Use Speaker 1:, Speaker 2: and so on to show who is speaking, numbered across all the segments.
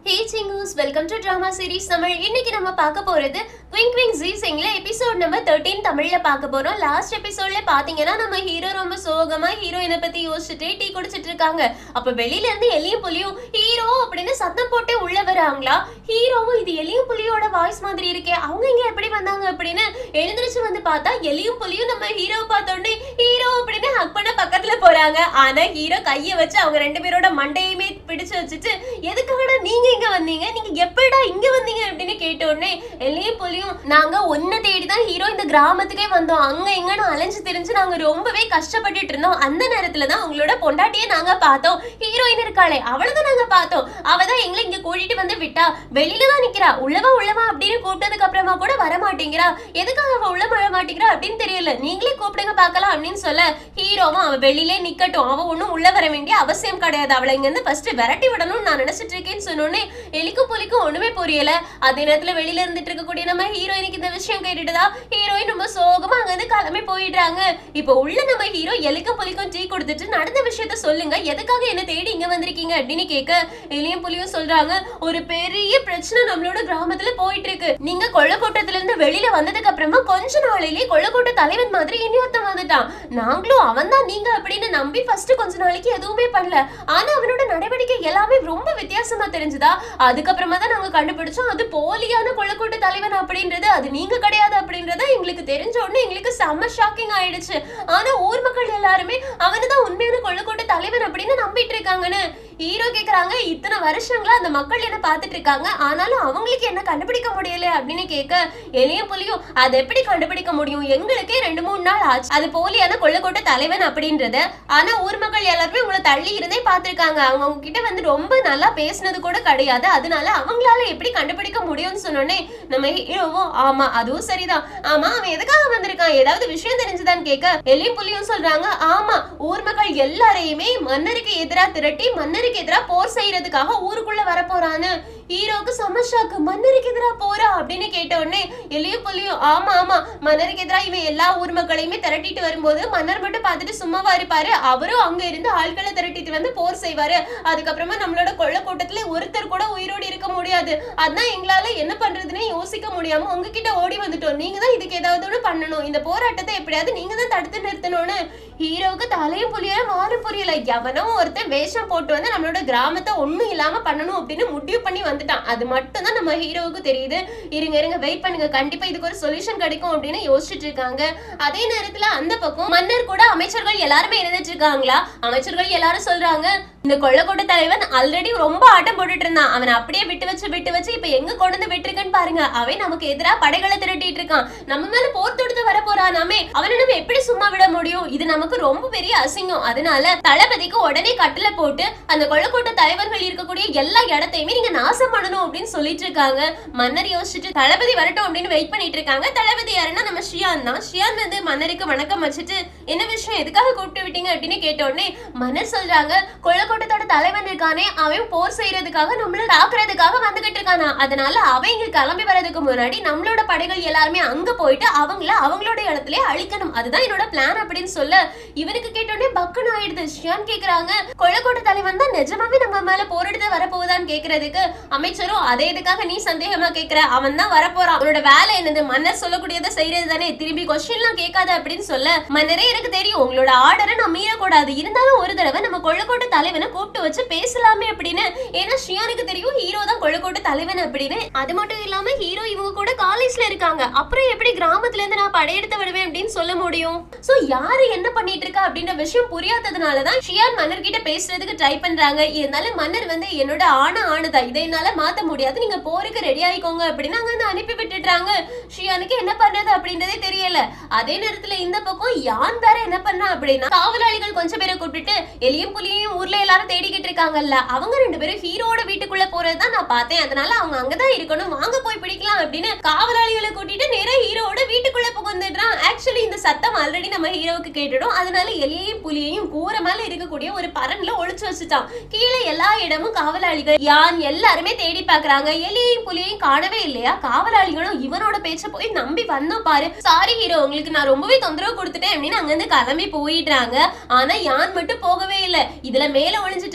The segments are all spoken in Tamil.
Speaker 1: ஹே சிங்கூஸ் welcome to drama series Tamil இன்னைக்கு நம்ம பார்க்க போறது ட்விங் ட்விங் ஜி சிங்ல எபிசோட் நம்பர் தேர்ட்டீன் தமிழ்ல பார்க்க போறோம் லாஸ்ட் எபிசோட்ல பாத்தீங்கன்னா நம்ம ஹீரோ ரொம்ப சோகமா ஹீரோயினை பத்தி யோசிச்சுட்டே டீ குடிச்சிட்டு இருக்காங்க அப்ப வெளியில இருந்து எலியும் புலியும் ஹீரோ அப்படின்னு சத்தம் போட்டு உள்ள வராங்களா ஹீரோவும் இது எலியும் புலியோட வாய்ஸ் மாதிரி இருக்கே அவங்க இங்க எப்படி வந்தாங்க அப்படின்னு எழுந்திருச்சு வந்து பார்த்தா எலியும் புலியும் நம்ம ஹீரோவை பார்த்த உடனே ஹீரோ அப்படின்னு ஹக் பண்ண பக்கத்துல போறாங்க ஆனா ஹீரோ கையை வச்சு அவங்க ரெண்டு பேரோட மண்டையுமே பிடிச்சு வச்சுட்டு எதுக்காக நீங்க இங்க வந்தீங்க நீங்க எப்படிடா இங்க வந்தீங்க அப்படின்னு கேட்ட உடனே எல்லையும் புலியும் நாங்க ஒன்ன தேடி தான் ஹீரோ இந்த கிராமத்துக்கே வந்தோம் அங்க எங்கன்னு அலைஞ்சு திரிஞ்சு நாங்க ரொம்பவே கஷ்டப்பட்டுட்டு இருந்தோம் அந்த நேரத்துல தான் உங்களோட பொண்டாட்டியை நாங்க பார்த்தோம் ஹீரோயின் இருக்காளே அவளதான் நாங்க பார்த்தோம் அவ தான் எங்களை இங்க கூட்டிட்டு வந்து விட்டா வெளியில தான் நிக்கிறா உள்ளவா உள்ளவா அப்படின்னு கூப்பிட்டதுக்கு அப்புறமா கூட வர மாட்டேங்கிறா எதுக்காக அவ உள்ள வர மாட்டேங்கிறா அப்படின்னு தெரியல நீங்களே கூப்பிடுங்க பார்க்கலாம் அப்படின்னு சொல்ல ஹீரோவும் அவ வெளியிலே நிக்கட்டும் அவ ஒண்ணும் உள்ள வர வேண்டிய அவசியம் கிடையாது அவளை இங்க இருந்து ஃபர்ஸ்ட் விரட்டி விடணும்னு நான் நினைச்சிட்டு இருக்கேன்னு சொன்னோடனே எலிக்கும் புலிக்கும் ஒண்ணுமே புரியல அதே நேரத்துல வெளியில இருந்துட்டு இருக்கக்கூடிய நம்ம ஹீரோயினுக்கு இந்த விஷயம் கேட்டுட்டுதான் ஹீரோயின் ரொம்ப சோகமா அங்க இருந்து கிளம்பி போயிடுறாங்க இப்போ உள்ள நம்ம ஹீரோ எலிக்கும் புலிக்கும் டீ கொடுத்துட்டு நடந்த விஷயத்த சொல்லுங்க எதுக்காக என்ன தேடி இங்க வந்திருக்கீங்க அப்படின்னு கேட்க எலியும் புலியும் சொல்றாங்க ஒரு பெரிய பிரச்சனை நம்மளோட கிராமத்துல போயிட்டு இருக்கு நீங்க கொள்ளக்கூட்டத்துல இருந்து வெளியில வந்ததுக்கு அப்புறமா கொஞ்ச நாளிலேயே கொள்ளக்கூட்ட தலைவன் மாதிரி இன்னொருத்தன் வந்துட்டான் நாங்களும் அவன் தான் நீங்க அப்படின்னு நம்பி ஃபர்ஸ்ட் கொஞ்ச நாளைக்கு எதுவுமே பண்ணல ஆனா அவனோட நடவடிக்கை எல்லாமே ரொம்ப வித்தியாசமா தெரிஞ்சுதா அதுக்கப்புறமா தான் நாங்க கண்டுபிடிச்சோம் அது போலியான கொள்ளக்கூட்ட தலைவன் அப்படின்றது அது நீங்க கிடையாது அப்படின்றத எங்களுக்கு தெரிஞ்ச உடனே எங்களுக்கு செம்ம ஷாக்கிங் ஆயிடுச்சு ஆனா ஊர் மக்கள் எல்லாருமே அவனு தான் உண்மையான கொள்ளக்கூட்ட தலைவன் அப்படின்னு நம்பிட்டு இருக்காங்கன்னு ஹீரோ கேக்குறாங்க இத்தனை வருஷங்களா அந்த மக்கள் என்ன பார்த்துட்டு இருக்காங்க ஆனாலும் அவங்களுக்கு என்ன கண்டுபிடிக்க முடியல அப்படின்னு கேட்க எலியும் புலியும் அதை எப்படி கண்டுபிடிக்க முடியும் எங்களுக்கே ரெண்டு மூணு நாள் ஆச்சு அது போலியான கொள்ளக்கோட்ட தலைவன் அப்படின்றத ஆனா ஊர் மக்கள் எல்லாருமே உங்களை தள்ளி இருந்தே பார்த்திருக்காங்க அவங்க உங்ககிட்ட வந்து ரொம்ப நல்லா பேசினது கூட கிடையாது அதனால அவங்களால எப்படி கண்டுபிடிக்க முடியும்னு சொன்னோடனே நம்ம ஹீரோவும் ஆமா அதுவும் சரிதான் ஆமா அவன் எதுக்காக வந்திருக்கான் ஏதாவது விஷயம் தெரிஞ்சுதான்னு கேட்க எலியும் புலியும் சொல்றாங்க ஆமா ஊர் மக்கள் எல்லாரையுமே மன்னருக்கு எதிரா திரட்டி மன்னருக்கு எதிரா போர் செய்யறதுக்காக ஊருக்குள்ள வர போறான்னு ஹீரோக்கு சமஷாக்கு மன்னருக்கு எதிரா போறா அப்படின்னு கேட்ட உடனே எலியும் புலியும் ஆமா ஆமா மன்னருக்கு எதிரா இவன் எல்லா ஊர் மக்களையுமே திரட்டிட்டு வரும்போது மன்னர் மட்டும் பார்த்துட்டு சும்மாவா இருப்பாரு அவரும் அங்க இருந்து ஆட்களை திரட்டிட்டு வந்து போர் செய்வாரு அதுக்கப்புறமா நம்மளோட கொள்ள கூட்டத்துல ஒருத்தர் கூட உயிரோடு இருக்க முடியாது அதான் எங்களால என்ன பண்றதுன்னு யோசிக்க முடியாம உங்ககிட்ட ஓடி வந்துட்டோம் நீங்க தான் இதுக்கு ஏதாவது ஒண்ணு பண்ணணும் இந்த போராட்டத்தை எப்படியாவது நீங்க தான் தடுத்து நிறுத்தணும்னு ஹீரோவுக்கு தலையும் புரியல வாரும் புரியல எவனோ ஒருத்தன் வேஷம் போட்டு வந்து நம்மளோட கிராமத்தை ஒண்ணும் இல்லாம பண்ணணும் அப்படின்னு முடிவு பண்ணி வந்துட்டான் அது மட்டும் தான் நம்ம ஹீரோவுக்கு தெரியுது இருங்க இருங்க வெயிட் பண்ணுங்க கண்டிப்பா இதுக்கு ஒரு சொல்யூஷன் கிடைக்கும் அப்படின்னு யோசிச்சுட்டு இருக்காங்க அதே நேரத்துல அந்த பக்கம் மன்னர் கூட அமைச்சர்கள் எல்லாருமே இருந்துட்டு இருக்காங்களா அமைச்சர்கள் எல்லாரும் சொல்றாங்க இந்த கொள்ளக்கோட்டை தலைவன் ஆல்ரெடி ரொம்ப ஆட்டம் போட்டுட்டு இருந்தான் அவனை அப்படியே விட்டு வச்சு விட்டு வச்சு இப்ப எங்க கொண்டு வந்து விட்டுருக்கன்னு பாருங்க அவன் நமக்கு எதிரா படைகளை திரட்டிட்டு இருக்கான் நம்ம மேல போர் தொடுத்து வர போறானாமே அவனை நம்ம எப்படி சும்மா விட முடியும் இது நமக்கு ரொம்ப பெரிய அசிங்கம் அதனால தளபதிக்கு உடனே கட்டளை போட்டு அந்த கொள்ளக்கோட்டை தலைவர்கள் இருக்கக்கூடிய எல்லா இடத்தையுமே நீங்க நாசம் பண்ணணும் அப்படின்னு சொல்லிட்டு இருக்காங்க மன்னர் யோசிச்சுட்டு தளபதி வரட்டும் அப்படின்னு வெயிட் பண்ணிட்டு இருக்காங்க தளபதி யாருன்னா நம்ம ஷியான் தான் ஷியான் வந்து மன்னருக்கு வணக்கம் வச்சுட்டு என்ன விஷயம் எதுக்காக கூப்பிட்டு விட்டீங்க அப்படின்னு கேட்ட உடனே மன்னர் சொல்றாங்க கொள்ளக்கோட்டத்தோட தலைவன் இருக்கானே அவன் போர் செய்யறதுக்காக நம்மள தாக்குறதுக்காக வந்துகிட்டு இருக்கானா அதனால அவன் இங்க கிளம்பி வர்றதுக்கு முன்னாடி நம்மளோட படைகள் எல்லாருமே அங்க போயிட்டு அவங்கள அவங்களோட இடத்துல அழிக்கணும் அதுதான் என்னோட பிளான் அப்படின்னு சொல்ல இவனுக்கு கேட்டோடனே பக்குன்னு ஆயிடுது ஷியான் கேக்குறாங்க கொள்ளக்கோட்டை தலைவன் தான் நிஜமாவே நம்ம மேல போரிட்டு வரப்போகுதான்னு கேக்குறதுக்கு அமைச்சரும் அதே இதுக்காக நீ சந்தேகமா கேக்குற அவன் தான் வரப்போறான் அவனோட வேலை என்னது மன்னர் சொல்லக்கூடியதை செய்யறது தானே திரும்பி கொஸ்டின்லாம் கேட்காத அப்படின்னு சொல்ல மன்னரே எனக்கு தெரியும் உங்களோட ஆர்டரை நான் மீறக்கூடாது இருந்தாலும் ஒரு தடவை நம்ம கொள்ளக்கோட்டை தலைவனை கூப்பிட்டு வச்சு பேசலாமே அப்படின்னு ஏன்னா ஷியானுக்கு தெரியும் ஹீரோ தான் கொள்ளக்கோட்டை தலைவன் அப்படின்னு அது மட்டும் இல்லாம ஹீரோ இவங்க கூட காலேஜ்ல இருக்காங்க அப்புறம் எப்படி கிராமத்துல இருந்து நான் படையெடுத்து விடுவேன் அப்படின்னு சொல்ல முடியும் சோ யாரு என்ன பண்ணிட்டு இருக்கா அப்படின்ற விஷயம் புரியாததுனாலதான் ஷியான் மன்னர் கிட்ட பேசுறதுக்கு ட்ரை பண்றாங்க இருந்தாலும் மன்னர் வந்து என்னோட ஆண ஆணுதான் இதை என்னால மாத்த முடியாது நீங்க போருக்கு ரெடி ஆயிக்கோங்க அப்படின்னு அங்க வந்து அனுப்பி விட்டுடுறாங்க ஷியானுக்கு என்ன பண்றது அப்படின்றதே தெரியல அதே நேரத்துல இந்த பக்கம் யான் வேற என்ன பண்ணா அப்படின்னா காவலாளிகள் கொஞ்சம் பேரை கூப்பிட்டுட்டு எலியும் புலியும் ஊர்ல எல்லாரும் தேடிக்கிட்டு இருக்காங்கல்ல அவங்க ரெண்டு பேரும் ஹீரோட வீட்டுக்குள்ள போறதுதான் நான் பார்த்தேன் அதனால அவங்க அங்கதான் இருக்கணும் வாங்க போய் பிடிக்கலாம் அப்படின்னு காவலாளிகளை கூட்டிட்டு நேரா ஹீரோட வீட்டுக்குள்ள புகுந்துடுறான் ஆக்சுவலி இந்த சத்தம் ஆல்ரெடி நம்ம ஹீரோவுக்கு கேட்டுடும் அதனால எலியையும் புலியையும் கூரை மேல இருக்கக்கூடிய ஒரு பரன்ல ஒளிச்சு வச்சுட்டான் கீழே எல்லா இடமும் காவலாளிகள் யான் எல்லாருமே தேடி பாக்குறாங்க எலியையும் புலியையும் காணவே இல்லையா காவலாளிகளும் இவனோட பேச்ச போய் நம்பி வந்தோம் பாரு சாரி ஹீரோ உங்களுக்கு நான் ரொம்பவே தொந்தரவு கொடுத்துட்டேன் அப்படின்னு அங்க இருந்து கிளம்பி போயிடுறாங்க ஆனா யான் மட்டும் போகவே இல்ல இதுல மேல ஒளிஞ்சிட்டு இருக்கக்கூடிய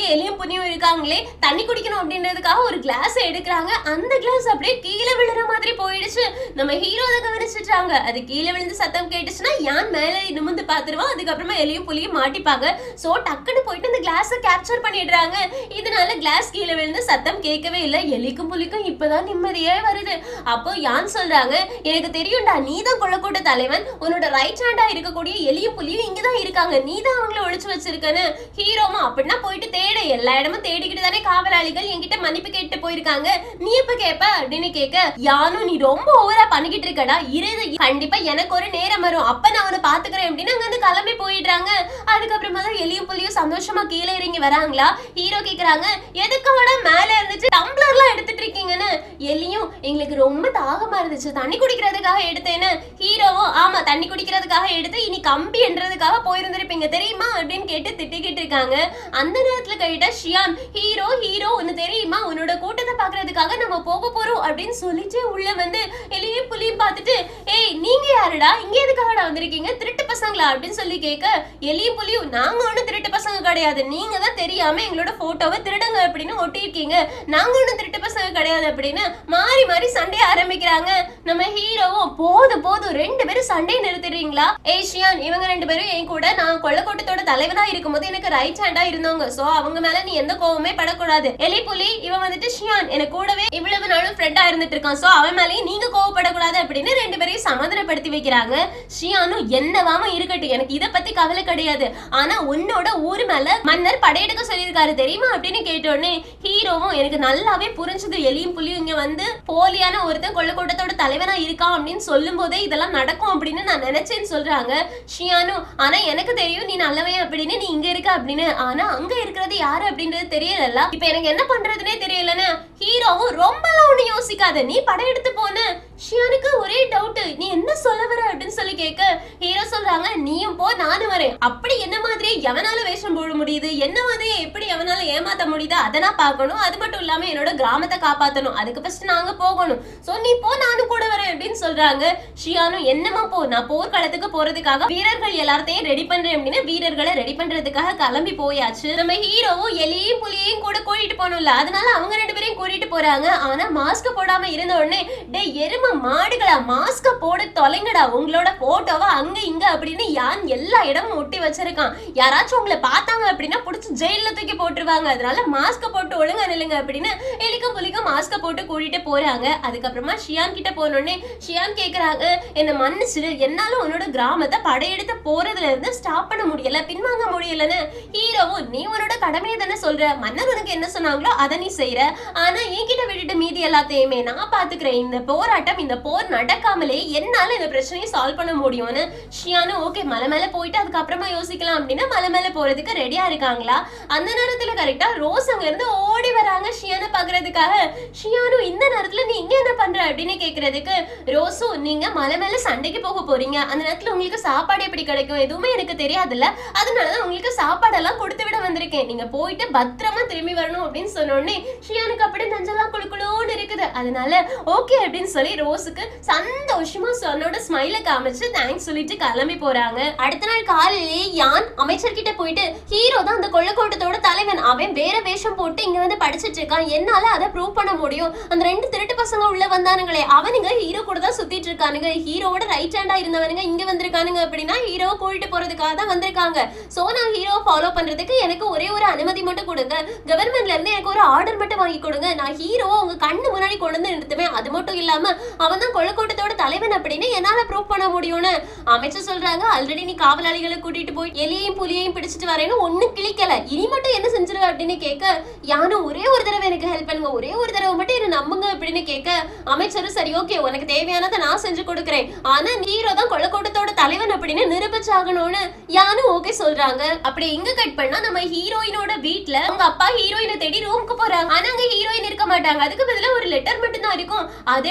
Speaker 1: எலியும் புனியும் இருக்காங்களே தண்ணி குடிக்கணும் அப்படின்றதுக்காக ஒரு கிளாஸ் எடுக்கிறாங்க அந்த கிளாஸ் அப்படியே கீழே விழுற மாதிரி போயிடுச்சு நம்ம ஹீரோ அதை கவனிச்சிட்டாங்க அது கீழே விழுந்து சத்தம் கேட்டுச்சுன்னா யான் மேல நிமிந்து பார்த்துருவோம் அதுக்கப்புறமா எலியும் புலியும் மாட்டிப்பாங்க சோ டக்குன்னு போயிட்டு அந்த கிளாஸை கேப்சர் பண்ணிடுறாங்க இதனால கிளாஸ் கீழே விழுந்து சத்தம் கேட்கவே இல்லை எலிக்கும் புலிக்கும் இப்பதான் நிம்மதியே வருது அப்போ யான் சொல்றாங்க எனக்கு தெரியும்டா நீ தான் கொள்ளக்கூட்ட தலைவன் உன்னோட ரைட் ஹேண்டா இருக்கக்கூடிய எலியும் புலியும் இங்கதான் இருக்காங்க நீ தான் அவங்கள ஒழிச்சு வச்சிருக்கன்னு ஹீரோமா அப்படின்னா போயிட்டு தேடு எல்லா இடமும் தேடிக்கிட்டு தானே காவலாளிகள் என்கிட்ட மன்னிப்பு கேட்டு போயிருக்காங்க நீ எப்ப கேப்ப அப்படின்னு கேட்க யானும் நீ ரொம்ப ஓவரா பண்ணிக்கிட்டு இருக்கடா இரு கண்டிப்பா எனக்கு ஒரு நேரம் வரும் அப்ப நான் அவனை பாத்துக்கிறேன் அப்படின்னு அங்க இருந்து கிளம்பி போயிடுறாங்க அதுக்கப்புறமா தான் எலியும் புலியும் சந்தோஷமா கீழே இறங்கி வராங்களா ஹீரோ கேக்குறாங்க எதுக்காக மேல இருந்துச்சு டம்ளர்லாம் எடுத்துட்டு இருக்கீங்கன்னு எலியும் எங்களுக்கு ரொம்ப தாகமா இருந்துச்சு தண்ணி குடிக்கிறதுக்காக எடுத்தேன்னு ஹீரோவும் ஆமா தண்ணி குடிக்கிறதுக்காக எடுத்து இனி கம்பி என்றதுக்காக போயிருந்திருப்பீங்க தெரியுமா அப்படின்னு கேட்டு திட்டிக்கிட்டு இருக்காங்க அந்த நேரத்துல கேட்ட ஷியான் ஹீரோ ஹீரோ ஒன்னு தெரியுமா உன்னோட கூட்டத்தை பாக்குறதுக்காக நம்ம போக போறோம் அப்படின்னு சொல்லிட்டு உள்ள வந்து எலியும் புலியும் பார்த்துட்டு ஏய் நீங்க யாருடா இங்க எதுக்காகடா வந்திருக்கீங்க திருட்டு பசங்களா அப்படின்னு சொல்லி கேட்க எலியும் புலியும் நாங்க ஒண்ணும் திருட்டு பசங்க கிடையாது நீங்க தான் தெரியாம எங்களோட போட்டோவை திருடுங்க அப்படின்னு ஒட்டியிருக்கீங்க நாங்க ஒண்ணும் திருட்டு பசங்க கிடையாது அப்படின்னு மாறி மாறி சண்டைய ஆரம்பிக்கிறாங்க நம்ம ஹீரோவும் போதும் போதும் ரெண்டு பேரும் சண்டையை நிறுத்திடுறீங்களா ஏஷியான் இவங்க ரெண்டு பேரும் என் கூட நான் கொள்ளக்கூட்டத்தோட தலைவனா இருக்கும்போது எனக்கு ரைட் ஹேண்டா இருந்தவங்க சோ அவங்க மேல நீ எந்த கோவமே படக்கூடாது எலி புலி இவன் வந்துட்டு ஷியான் எனக்கு கூடவே இவ்வளவு நாளும் ஃப்ரெண்டா இருந்துட்டு இருக்கான் சோ அவன் மேலேயும் நீங்க கோவப்படக்கூடாது அப்படின்னு ரெண்டு பேரையும் சமாதானப்படுத்தி வைக்கிறாங்க ஷியானும் என்னவாம இருக்கட்டும் எனக்கு இத பத்தி கவலை கிடையாது ஆனா உன்னோட ஊர் மேல மன்னர் படையெடுக்க சொல்லியிருக்காரு தெரியுமா அப்படின்னு கேட்டோடனே ஹீரோவும் எனக்கு நல்லாவே புரிஞ்சது எலியும் புலியும் இங்க வந்து போலியான ஒருத்தன் கொள்ளக்கூட்டத்தோட தலைவனா இருக்கான் அப்படின்னு சொல்லும் போதே இதெல்லாம் நடக்கும் அப்படின்னு நான் நினைச்சேன்னு சொல்றாங்க ஷியானு ஆனா எனக்கு தெரியும் நீ நல்லவன் அப்படின்னு நீ இங்க இருக்க அப்படின்னு ஆனா அங்க இருக்கிறது யாரு அப்படின்றது தெரியல இப்ப எனக்கு என்ன பண்றதுனே தெரியலன்னு ஹீரோவும் ரொம்பலாம் ஒண்ணு யோசிக்காத நீ படையெடுத்து போன ஷியானுக்கு ஒரே டவுட் நீ என்ன சொல்ல வர அப்படின்னு சொல்லி கேட்க ஹீரோ சொல்றாங்க நீயும் போ நானும் வரேன் அப்படி என்ன மாதிரி எவனால வேஷம் போட முடியுது என்ன மாதிரி எப்படி எவனால ஏமாத்த முடியுது அதை நான் பார்க்கணும் அது மட்டும் இல்லாம என்னோட கிராமத்தை காப்பாத்தணும் அதுக்கு ஃபர்ஸ்ட் நாங்க போகணும் சோ நீ போ நானும் கூட வரேன் அப்படின்னு சொல்றாங்க ஷியானும் என்னமா போ நான் போர்க்களத்துக்கு போறதுக்காக வீரர்கள் எல்லாத்தையும் ரெடி பண்றேன் அப்படின்னு வீரர்களை ரெடி பண்றதுக்காக கிளம்பி போயாச்சு நம்ம ஹீரோவும் எலியும் புலியையும் கூட கூட்டிட்டு போகணும்ல அதனால அவங்க ரெண்டு பேரையும் கூட்டிட்டு போறாங்க ஆனா மாஸ்க் போடாம இருந்த உடனே டே எரும மாடுகளா மாஸ்க போட தொலைங்கடா உங்களோட போட்டோவை அங்க இங்க அப்படின்னு யான் எல்லா இடமும் ஒட்டி வச்சிருக்கான் யாராச்சும் உங்களை பார்த்தாங்க அப்படின்னா புடிச்சு ஜெயில தூக்கி போட்டுருவாங்க அதனால மாஸ்க போட்டு ஒழுங்கா நில்லுங்க அப்படின்னு எலிக்கும் புலிக்கும் மாஸ்க போட்டு கூட்டிட்டு போறாங்க அதுக்கப்புறமா ஷியான் கிட்ட போனோடனே ஷியான் கேக்குறாங்க என்ன மன்னிச்சிடு என்னால உன்னோட கிராமத்தை படையெடுத்து போறதுல இருந்து ஸ்டாப் பண்ண முடியல பின்வாங்க முடியலன்னு ஹீரோவும் நீ உன்னோட கடமையை தானே சொல்ற மன்னர் உனக்கு என்ன சொன்னாங்களோ அதை நீ செய்யற ஆனா என்கிட்ட விட்டுட்டு மீதி எல்லாத்தையுமே நான் பாத்துக்கிறேன் இந்த போராட்டம் இந்த போர் நடக்காமலே என்னால இந்த பிரச்சனையை சால்வ் பண்ண முடியும்னு ஷியானு ஓகே மலை மேல போயிட்டு அதுக்கப்புறமா யோசிக்கலாம் அப்படின்னு மலை மேல போறதுக்கு ரெடியா இருக்காங்களா அந்த நேரத்துல கரெக்டா ரோஸ் அங்க இருந்து ஓடி வராங்க ஷியானை பாக்குறதுக்காக ஷியானு இந்த நேரத்துல நீ இங்க என்ன பண்ற அப்படின்னு கேக்குறதுக்கு ரோஸும் நீங்க மலை மேல சண்டைக்கு போக போறீங்க அந்த நேரத்துல உங்களுக்கு சாப்பாடு எப்படி கிடைக்கும் எதுவுமே எனக்கு தெரியாதுல்ல அதனாலதான் உங்களுக்கு சாப்பாடெல்லாம் கொடுத்து விட வந்திருக்கேன் நீங்க போயிட்டு பத்திரமா திரும்பி வரணும் அப்படின்னு சொன்ன உடனே ஷியானுக்கு அப்படி நெஞ்செல்லாம் குளுக்குளோன்னு இருக்குது அதனால ஓகே அப்படின்னு சொல்லி ரோஸுக்கு சந்தோஷமா சொன்னோட ஸ்மைல காமிச்சு தேங்க்ஸ் சொல்லிட்டு கிளம்பி போறாங்க அடுத்த நாள் காலையிலேயே யான் அமைச்சர் கிட்ட போயிட்டு ஹீரோ தான் அந்த கொள்ளக்கூட்டத்தோட தலைவன் அவன் வேற வேஷம் போட்டு இங்க வந்து படிச்சிட்டு இருக்கான் என்னால அதை ப்ரூவ் பண்ண முடியும் அந்த ரெண்டு திருட்டு பசங்க உள்ள வந்தானுங்களே அவனுங்க ஹீரோ கூட தான் சுத்திட்டு இருக்கானுங்க ஹீரோவோட ரைட் ஹேண்டா இருந்தவனுங்க இங்க வந்திருக்கானுங்க அப்படின்னா ஹீரோவை கூட்டிட்டு போறதுக்காக தான் வந்திருக்காங்க சோ நான் ஹீரோவை ஃபாலோ பண்றதுக்கு எனக்கு ஒரே ஒரு அனுமதி மட்டும் கொடுங்க கவர்மெண்ட்ல இருந்து எனக்கு ஒரு ஆர்டர் மட்டும் வாங்கி கொடுங்க நான் ஹீரோவை உங்க கண்ணு முன்னாடி கொண்டு வந்து நிறுத்துவேன் அது மட்டும் இல்லாம அவன் தான் கொள்ளக்கூட்டத்தோட தலைவன் அப்படின்னு என்னால ப்ரூவ் பண்ண முடியும்னு அமைச்சர் சொல்றாங்க ஆல்ரெடி நீ காவலாளிகளை கூட்டிட்டு போய் எலியையும் புலியையும் பிடிச்சிட்டு வரேன்னு ஒண்ணு கிளிக்கல இனி மட்டும் என்ன செஞ்சிருவ அப்படின்னு கேட்க யானும் ஒரே ஒரு தடவை எனக்கு ஹெல்ப் பண்ணுங்க ஒரே ஒரு தடவை மட்டும் என்ன நம்புங்க அப்படின்னு கேட்க அமைச்சரும் சரி ஓகே உனக்கு தேவையானதை நான் செஞ்சு கொடுக்குறேன் ஆனா ஹீரோ தான் கொள்ளக்கூட்டத்தோட தலைவன் அப்படின்னு நிரூபிச்சாகணும்னு யானும் ஓகே சொல்றாங்க அப்படி இங்க கட் பண்ணா நம்ம ஹீரோயினோட வீட்ல அவங்க அப்பா ஹீரோயினை தேடி ரூமுக்கு போறாங்க ஆனா அங்க ஹீரோயின் இருக்க மாட்டாங்க அதுக்கு பதிலா ஒரு லெட்டர் மட்டும் தான் இருக்கும் அதை எடுத்து பிரிச்சு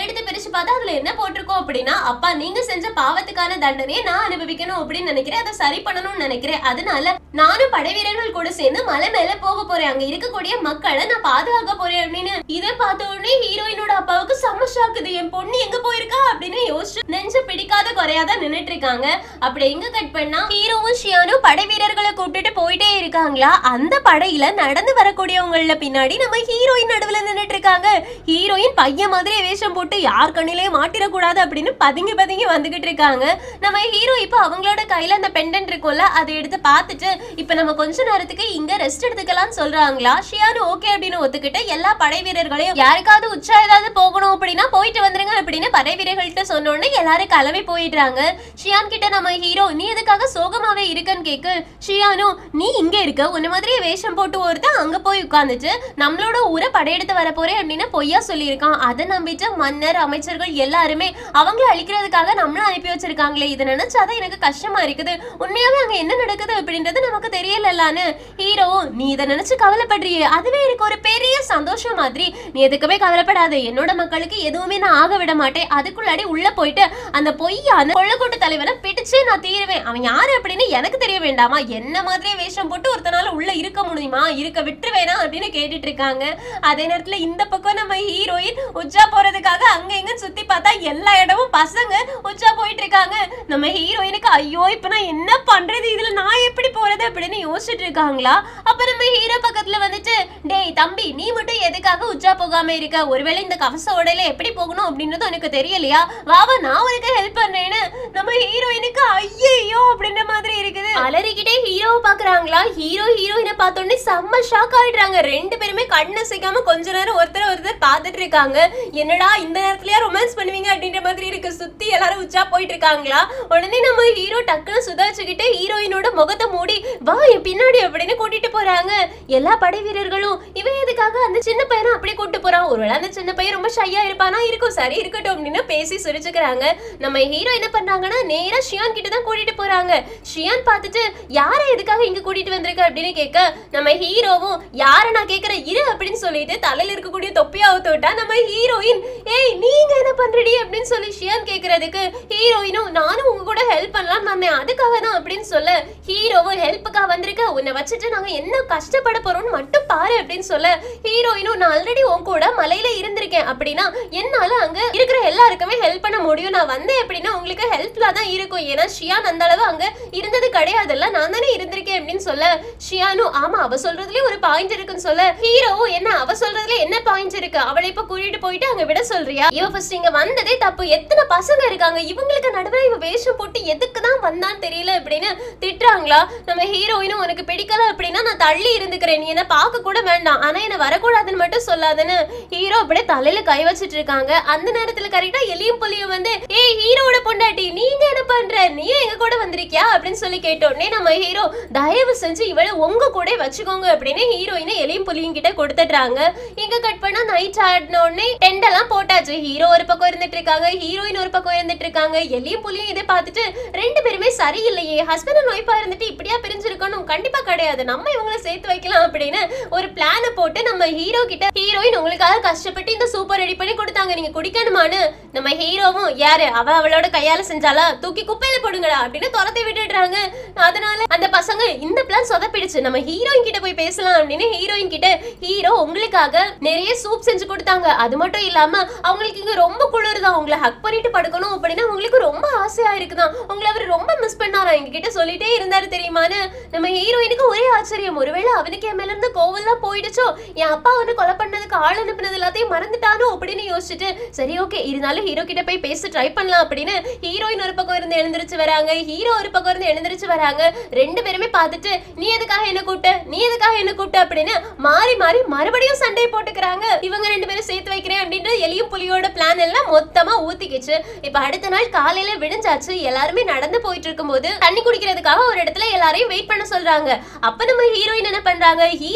Speaker 1: படிச்சு பார்த்தா அதுல என்ன போட்டிருக்கோம் அப்படின்னா அப்பா நீங்க செஞ்ச பாவத்துக்கான தண்டனையை நான் அனுபவிக்கணும் அப்படின்னு நினைக்கிறேன் அதை சரி பண்ணணும்னு நினைக்கிறேன் அதனால நானும் படை வீரர்கள் கூட சேர்ந்து மலை மேல போக போறேன் அங்க இருக்கக்கூடிய மக்களை நான் பாதுகாக்க போறேன் அப்படின்னு இதை பார்த்த உடனே ஹீரோயினோட அப்பாவுக்கு செம்ம ஷாக்குது என் பொண்ணு எங்க போயிருக்கா அப்படின்னு யோசிச்சு நெஞ்ச பிடிக்காத குறையாதான் நின்னுட்டு இருக்காங்க அப்படி எங்க கட் பண்ணா ஹீரோவும் ஷியானும் படை வீரர்களை கூப்பிட்டுட்டு போயிட்டே இருக்காங்களா அந்த படையில நடந்து வரக்கூடியவங்கள பின்னாடி நம்ம ஹீரோயின் நடுவுல நின்னுட்டு இருக்காங்க ஹீரோயின் பையன் மாதிரி வேஷம் போட்டு யார் கண்ணிலேயே மாட்டிடக்கூடாது அப்படின்னு பதுங்கி பதுங்கி வந்துகிட்டு இருக்காங்க நம்ம ஹீரோ இப்போ அவங்களோட கையில அந்த பெண்டன்ட் இருக்கும்ல அதை எடுத்து பார்த்துட்டு இப்போ நம்ம கொஞ்ச நேரத்துக்கு இங்க ரெஸ்ட் எடுத்துக்கலாம்னு சொல்றாங்களா ஷியானு ஓகே அப்படின்னு ஒத்துக்கிட்டு எல்லா படை வீரர்களையும் யாருக்காவது உச்சா ஏதாவது போகணும் அப்படின்னா போயிட்டு வந்துருங்க அப்படின்னு படை வீரர்கள்ட்ட சொன்ன உடனே எல்லாரும் கிளம்பி போயிடுறாங்க ஷியான் கிட்ட நம்ம ஹீரோ நீ எதுக்காக சோகமாவே இருக்கன்னு கேக்கு ஷியானு நீ இங்க இருக்க உன்ன மாதிரியே வேஷம் போட்டு ஒருத்தன் அங்க போய் உட்கார்ந்துட்டு நம்மளோட ஊரை படையெடுத்து வர போறேன் அப்படின்னு பொய்யா சொல்லியிருக்கான் அதை நம்பிட்டு மன்னர் அமைச்சர்கள் எல்லாருமே அவங்கள அழிக்கிறதுக்காக நம்மள அனுப்பி வச்சிருக்காங்களே இதை நினைச்சாதான் எனக்கு கஷ்டமா இருக்குது உண்மையாவே அங்க என்ன நடக்குது அப்படின்றது நமக்கு தெரியலலான்னு ஹீரோ நீ இதை நினைச்சு கவலைப்படுறியே அதுவே எனக்கு ஒரு பெரிய சந்தோஷம் மாதிரி நீ எதுக்குமே கவலைப்படாத என்னோட மக்களுக்கு எதுவுமே நான் ஆக விட மாட்டேன் அதுக்குள்ளாடி உள்ள போயிட்டு அந்த பொய்யான கொள்ளக்கூட்டு தலைவனை பிடிச்சே நான் தீருவேன் அவன் யாரு அப்படின்னு எனக்கு தெரிய வேண்டாமா என்ன மாதிரியே வேஷம் போட்டு ஒருத்தனால உள்ள இருக்க முடியுமா இருக்க விட்டுருவேனா அப்படின்னு கேட்டுட்டு இருக்காங்க அதே நேரத்துல இந்த பக்கம் நம்ம ஹீரோயின் உச்சா போறதுக்காக அங்க எங்க சுத்தி பார்த்தா எல்லா இடமும் பசங்க உச்சா போயிட்டு இருக்காங்க நம்ம ஹீரோயினுக்கு ஐயோ இப்ப நான் என்ன பண்றது இதுல நான் எப்படி போறது அப்படின்னு யோசிச்சுட்டு இருக்காங்களா அப்ப நம்ம ஹீரோ பக்கத்துல வந்துட்டு டேய் தம்பி நீ மட்டும் எதுக்காக உச்சா போகாம இருக்க ஒருவேளை இந்த கவச உடையில எப்படி போகணும் அப்படின்றது எனக்கு தெரியலையா வா வா நான் உனக்கு ஹெல்ப் பண்றேன்னு நம்ம ஹீரோயினுக்கு ஐயோ அப்படின்ற மாதிரி இருக்குது அலறிக்கிட்டே ஹீரோவை பாக்குறாங்களா ஹீரோ ஹீரோயினை பார்த்த உடனே செம்ம ஷாக் ஆயிடுறாங்க ரெண்டு பேருமே கண்ணை சிக்காம கொஞ்ச நேரம் ஒருத்தர் ஒருத்தர் பார்த்துட்டு இருக்காங்க என்னடா இந்த நேரத்துலயா ரொமான்ஸ் பண்ணுவீங்க அப்படின்ற மாதிரி இருக்கு சுத்தி எல்லாரும் உச்சா போயிட்டு இருக்காங்களா உடனே நம்ம ஹீரோ டக்குன்னு சுதாச்சுக்கிட்டு ஹீரோயினோட முகத்தை மூடி வா என் பின்னாடி அப்படின்னு கூட்டிட்டு போறாங்க எல்லா படை வீரர்களும் இவன் எதுக்காக அந்த சின்ன பையனை அப்படி கூட்டு போறான் ஒருவேளை அந்த சின்ன பையன் ரொம்ப ஷையா இருப்பானா இருக்கும் சரி இருக்கட்டும் அப்படின்னு பேசி சிரிச்சுக்கிறாங்க நம்ம ஹீரோ என்ன பண்றாங்கன்னா நேரா ஷியான் கிட்ட தான் கூட்டிட்டு போறாங்க ஷியான் பார்த்துட்டு யாரை எதுக்காக இங்க கூட்டிட்டு வந்திருக்க அப்படின்னு கேட்க நம்ம ஹீரோவும் யாரை நான் கேக்குறேன் இரு அப்படின்னு சொல்லிட்டு தலையில இருக்கக்கூடிய தொப்பியா அவுத்து விட்டா நம்ம ஹீரோயின் ஏய் நீங்க என்ன பண்றடி அப்படின்னு சொல்லி ஷியான் கேக்குறதுக்கு ஹீரோயினும் நானும் உங்க கூட ஹெல்ப் பண்ணலாம் வந்தேன் அதுக்காக தான் அப்படின்னு சொல்ல ஹீரோவும் ஹெல்ப்புக்காக வந்திருக்க உன்னை வச்சுட்டு நாங்க என்ன கஷ்டப்பட போறோம்னு மட்டும் பாரு அப்படின்னு சொல்ல ஹீரோயினும் நான் ஆல்ரெடி உன் கூட மலையில இருந்திருக்கேன் அப்படின்னா என்னால அங்க இருக்கிற எல்லாருக்குமே ஹெல்ப் பண்ண முடியும் நான் வந்தேன் அப்படின்னா உங்களுக்கு ஹெல்ப்ஃபுல்லா தான் இருக்கும் ஏன்னா ஷியான் அந்த அளவு அங்க இருந்தது கிடையாதுல்ல நான் தானே இருந்திருக்கேன் அப்படின்னு சொல்ல ஷியானு ஆமா அவ சொல்றதுலயே ஒரு பாயிண்ட் இருக்குன்னு சொல்ல ஹீரோவும் என்ன அவ சொல்றதுல என்ன பாயிண்ட் இருக்கு அவளை இப்ப கூட்டிட்டு போயிட்டு அங்க விட சொல்றியா இவ ஃபர்ஸ்ட் இங்க வந்ததே தப்பு எத்தனை பசங்க இருக்காங்க இவங்களுக்கு நடுவே இவ வேஷம் போட்டு எதுக்கு தான் வந்தான்னு தெரியல அப்படின்னு திட்டுறாங்களா நம்ம ஹீரோயினும் உனக்கு பிடிக்கல அப்படின்னா நான் தள்ளி இருந்துக்கிறேன் நீ என்ன பார்க்க கூட வேண்டாம் ஆனா என்ன வரக்கூடாதுன்னு மட்டும் சொல்லாதுன்னு ஹீரோ அப்படியே தலையில கை வச்சிட்டு இருக்காங்க அந்த நேரத்துல கரெக்டா எலியும் புலியும் வந்து ஏய் ஹீரோவோட பொண்டாட்டி நீங்க என்ன பண்ற நீ எங்க கூட வந்திருக்கியா அப்படின்னு சொல்லி கேட்டோடனே நம்ம ஹீரோ தயவு செஞ்சு இவளை உங்க கூட வச்சுக்கோங்க அப்படின்னு ஹீரோயினை எலியும் புலியும் கிட்ட கொடுத்துடுறாங்க இங்க கட் பண்ணா நைட் ஆடின உடனே டென்ட் எல்லாம் போட்டாச்சு ஹீரோ ஒரு பக்கம் இருந்துட்டு இருக்காங்க ஹீரோயின் ஒரு பக்கம் இருந்துட்டு இருக்காங்க எலியும் புலியும் இதை பார்த்துட்டு ரெண்டு பேருமே சரியில்லையே ஹஸ்பண்ட் அண்ட் ஒய்ஃபா இருந்துட்டு இப்படியா பிரிஞ்சிருக்கணும் கண்டிப்பா கிடையாது நம்ம இவங்கள சேர்த்து வைக்கலாம் அப்படின்னு ஒரு பிளானை போட்டு நம்ம ஹீரோ கிட்ட ஹீரோயின் உங்களுக்காக கஷ்டப்பட்டு இந்த சூப்பர் ரெடி பண்ணி கொடுத்தாங்க நீங்க குடிக்கணுமான்னு நம்ம ஹீரோவும் யாரு அவ அவளோட கையால செஞ்சாலா தூக்கி குப்பையில போடுங்கடா அப்படின்னு துரத்தி விட்டுடுறாங்க அதனால அந்த பசங்க இந்த பிளான் சொதப்பிடுச்சு நம்ம ஹீரோயின் கிட்ட போய் பேசலாம் அப்படின்னு ஹீரோயின் கிட்ட ஹீரோ உங்களுக்காக நிறைய சூப் செஞ்சு கொடுத்தாங்க அது மட்டும் இல்லாம அவங்களுக்கு இங்க ரொம்ப குளிருதான் உங்களை ஹக் பண்ணிட்டு படுக்கணும் அப்படின்னு அவங்களுக்கு ரொம்ப ஆசையா இருக்குதான் உங்களை அவர் ரொம்ப மிஸ் பண்ணாரா எங்க கிட்ட சொல்லிட்டே இருந்தாரு தெரியுமான்னு நம்ம ஹீரோயினுக்கு ஒரே ஆச்சரியம் ஒருவேளை அவனுக்கு என் மேல இருந்து கோவம்லாம் போயிடுச்சோ என் அப்பா வந்து கொலை பண்ணதுக்கு ஆள் அனுப்புனது எல்லாத்தையும் மறந்துட்டானோ அப்படின்னு யோசிச்சுட்டு சரி ஓகே இருந்தாலும் ஹீரோ கிட்ட போய் பேச ட்ரை பண்ணலாம் அப்படின்னு ஹீரோயின் ஒரு பக்கம் இருந்து எழுந்திருச்சு வராங்க ஹீரோ ஒரு பக்கம் இருந்து எழுந்திருச்சு வராங்க ரெண்டு பேருமே பார்த்துட்டு நீ எதுக்காக என்ன கூப்பிட்ட நீ எதுக்காக என்ன கூப்பிட்ட அப்படின்னு மாறி மாறி மறுபடியும் சண்டை போட்டுக்கிறாங்க இவங்க ரெண்டு பேரும் சேர்த்து வைக்கிறேன் அப்படின்ட்டு எலியும் புலியோட பிளான் எல்லாம் மொத்தமா ஊத்திக்கிச்சு இப்ப அடுத்த நாள் காலையில விடிஞ்சாச்சு எல்லாருமே நடந்து போயிட்டு இருக்கும்போது தண்ணி குடிக்கிறதுக்காக ஒரு இடத்துல எல்லாரையும் வெயிட் பண்ண சொல்றாங்க அப்ப நம்ம ஹீரோயின் என்ன பண்றாங்க ஹீரோவுக்கு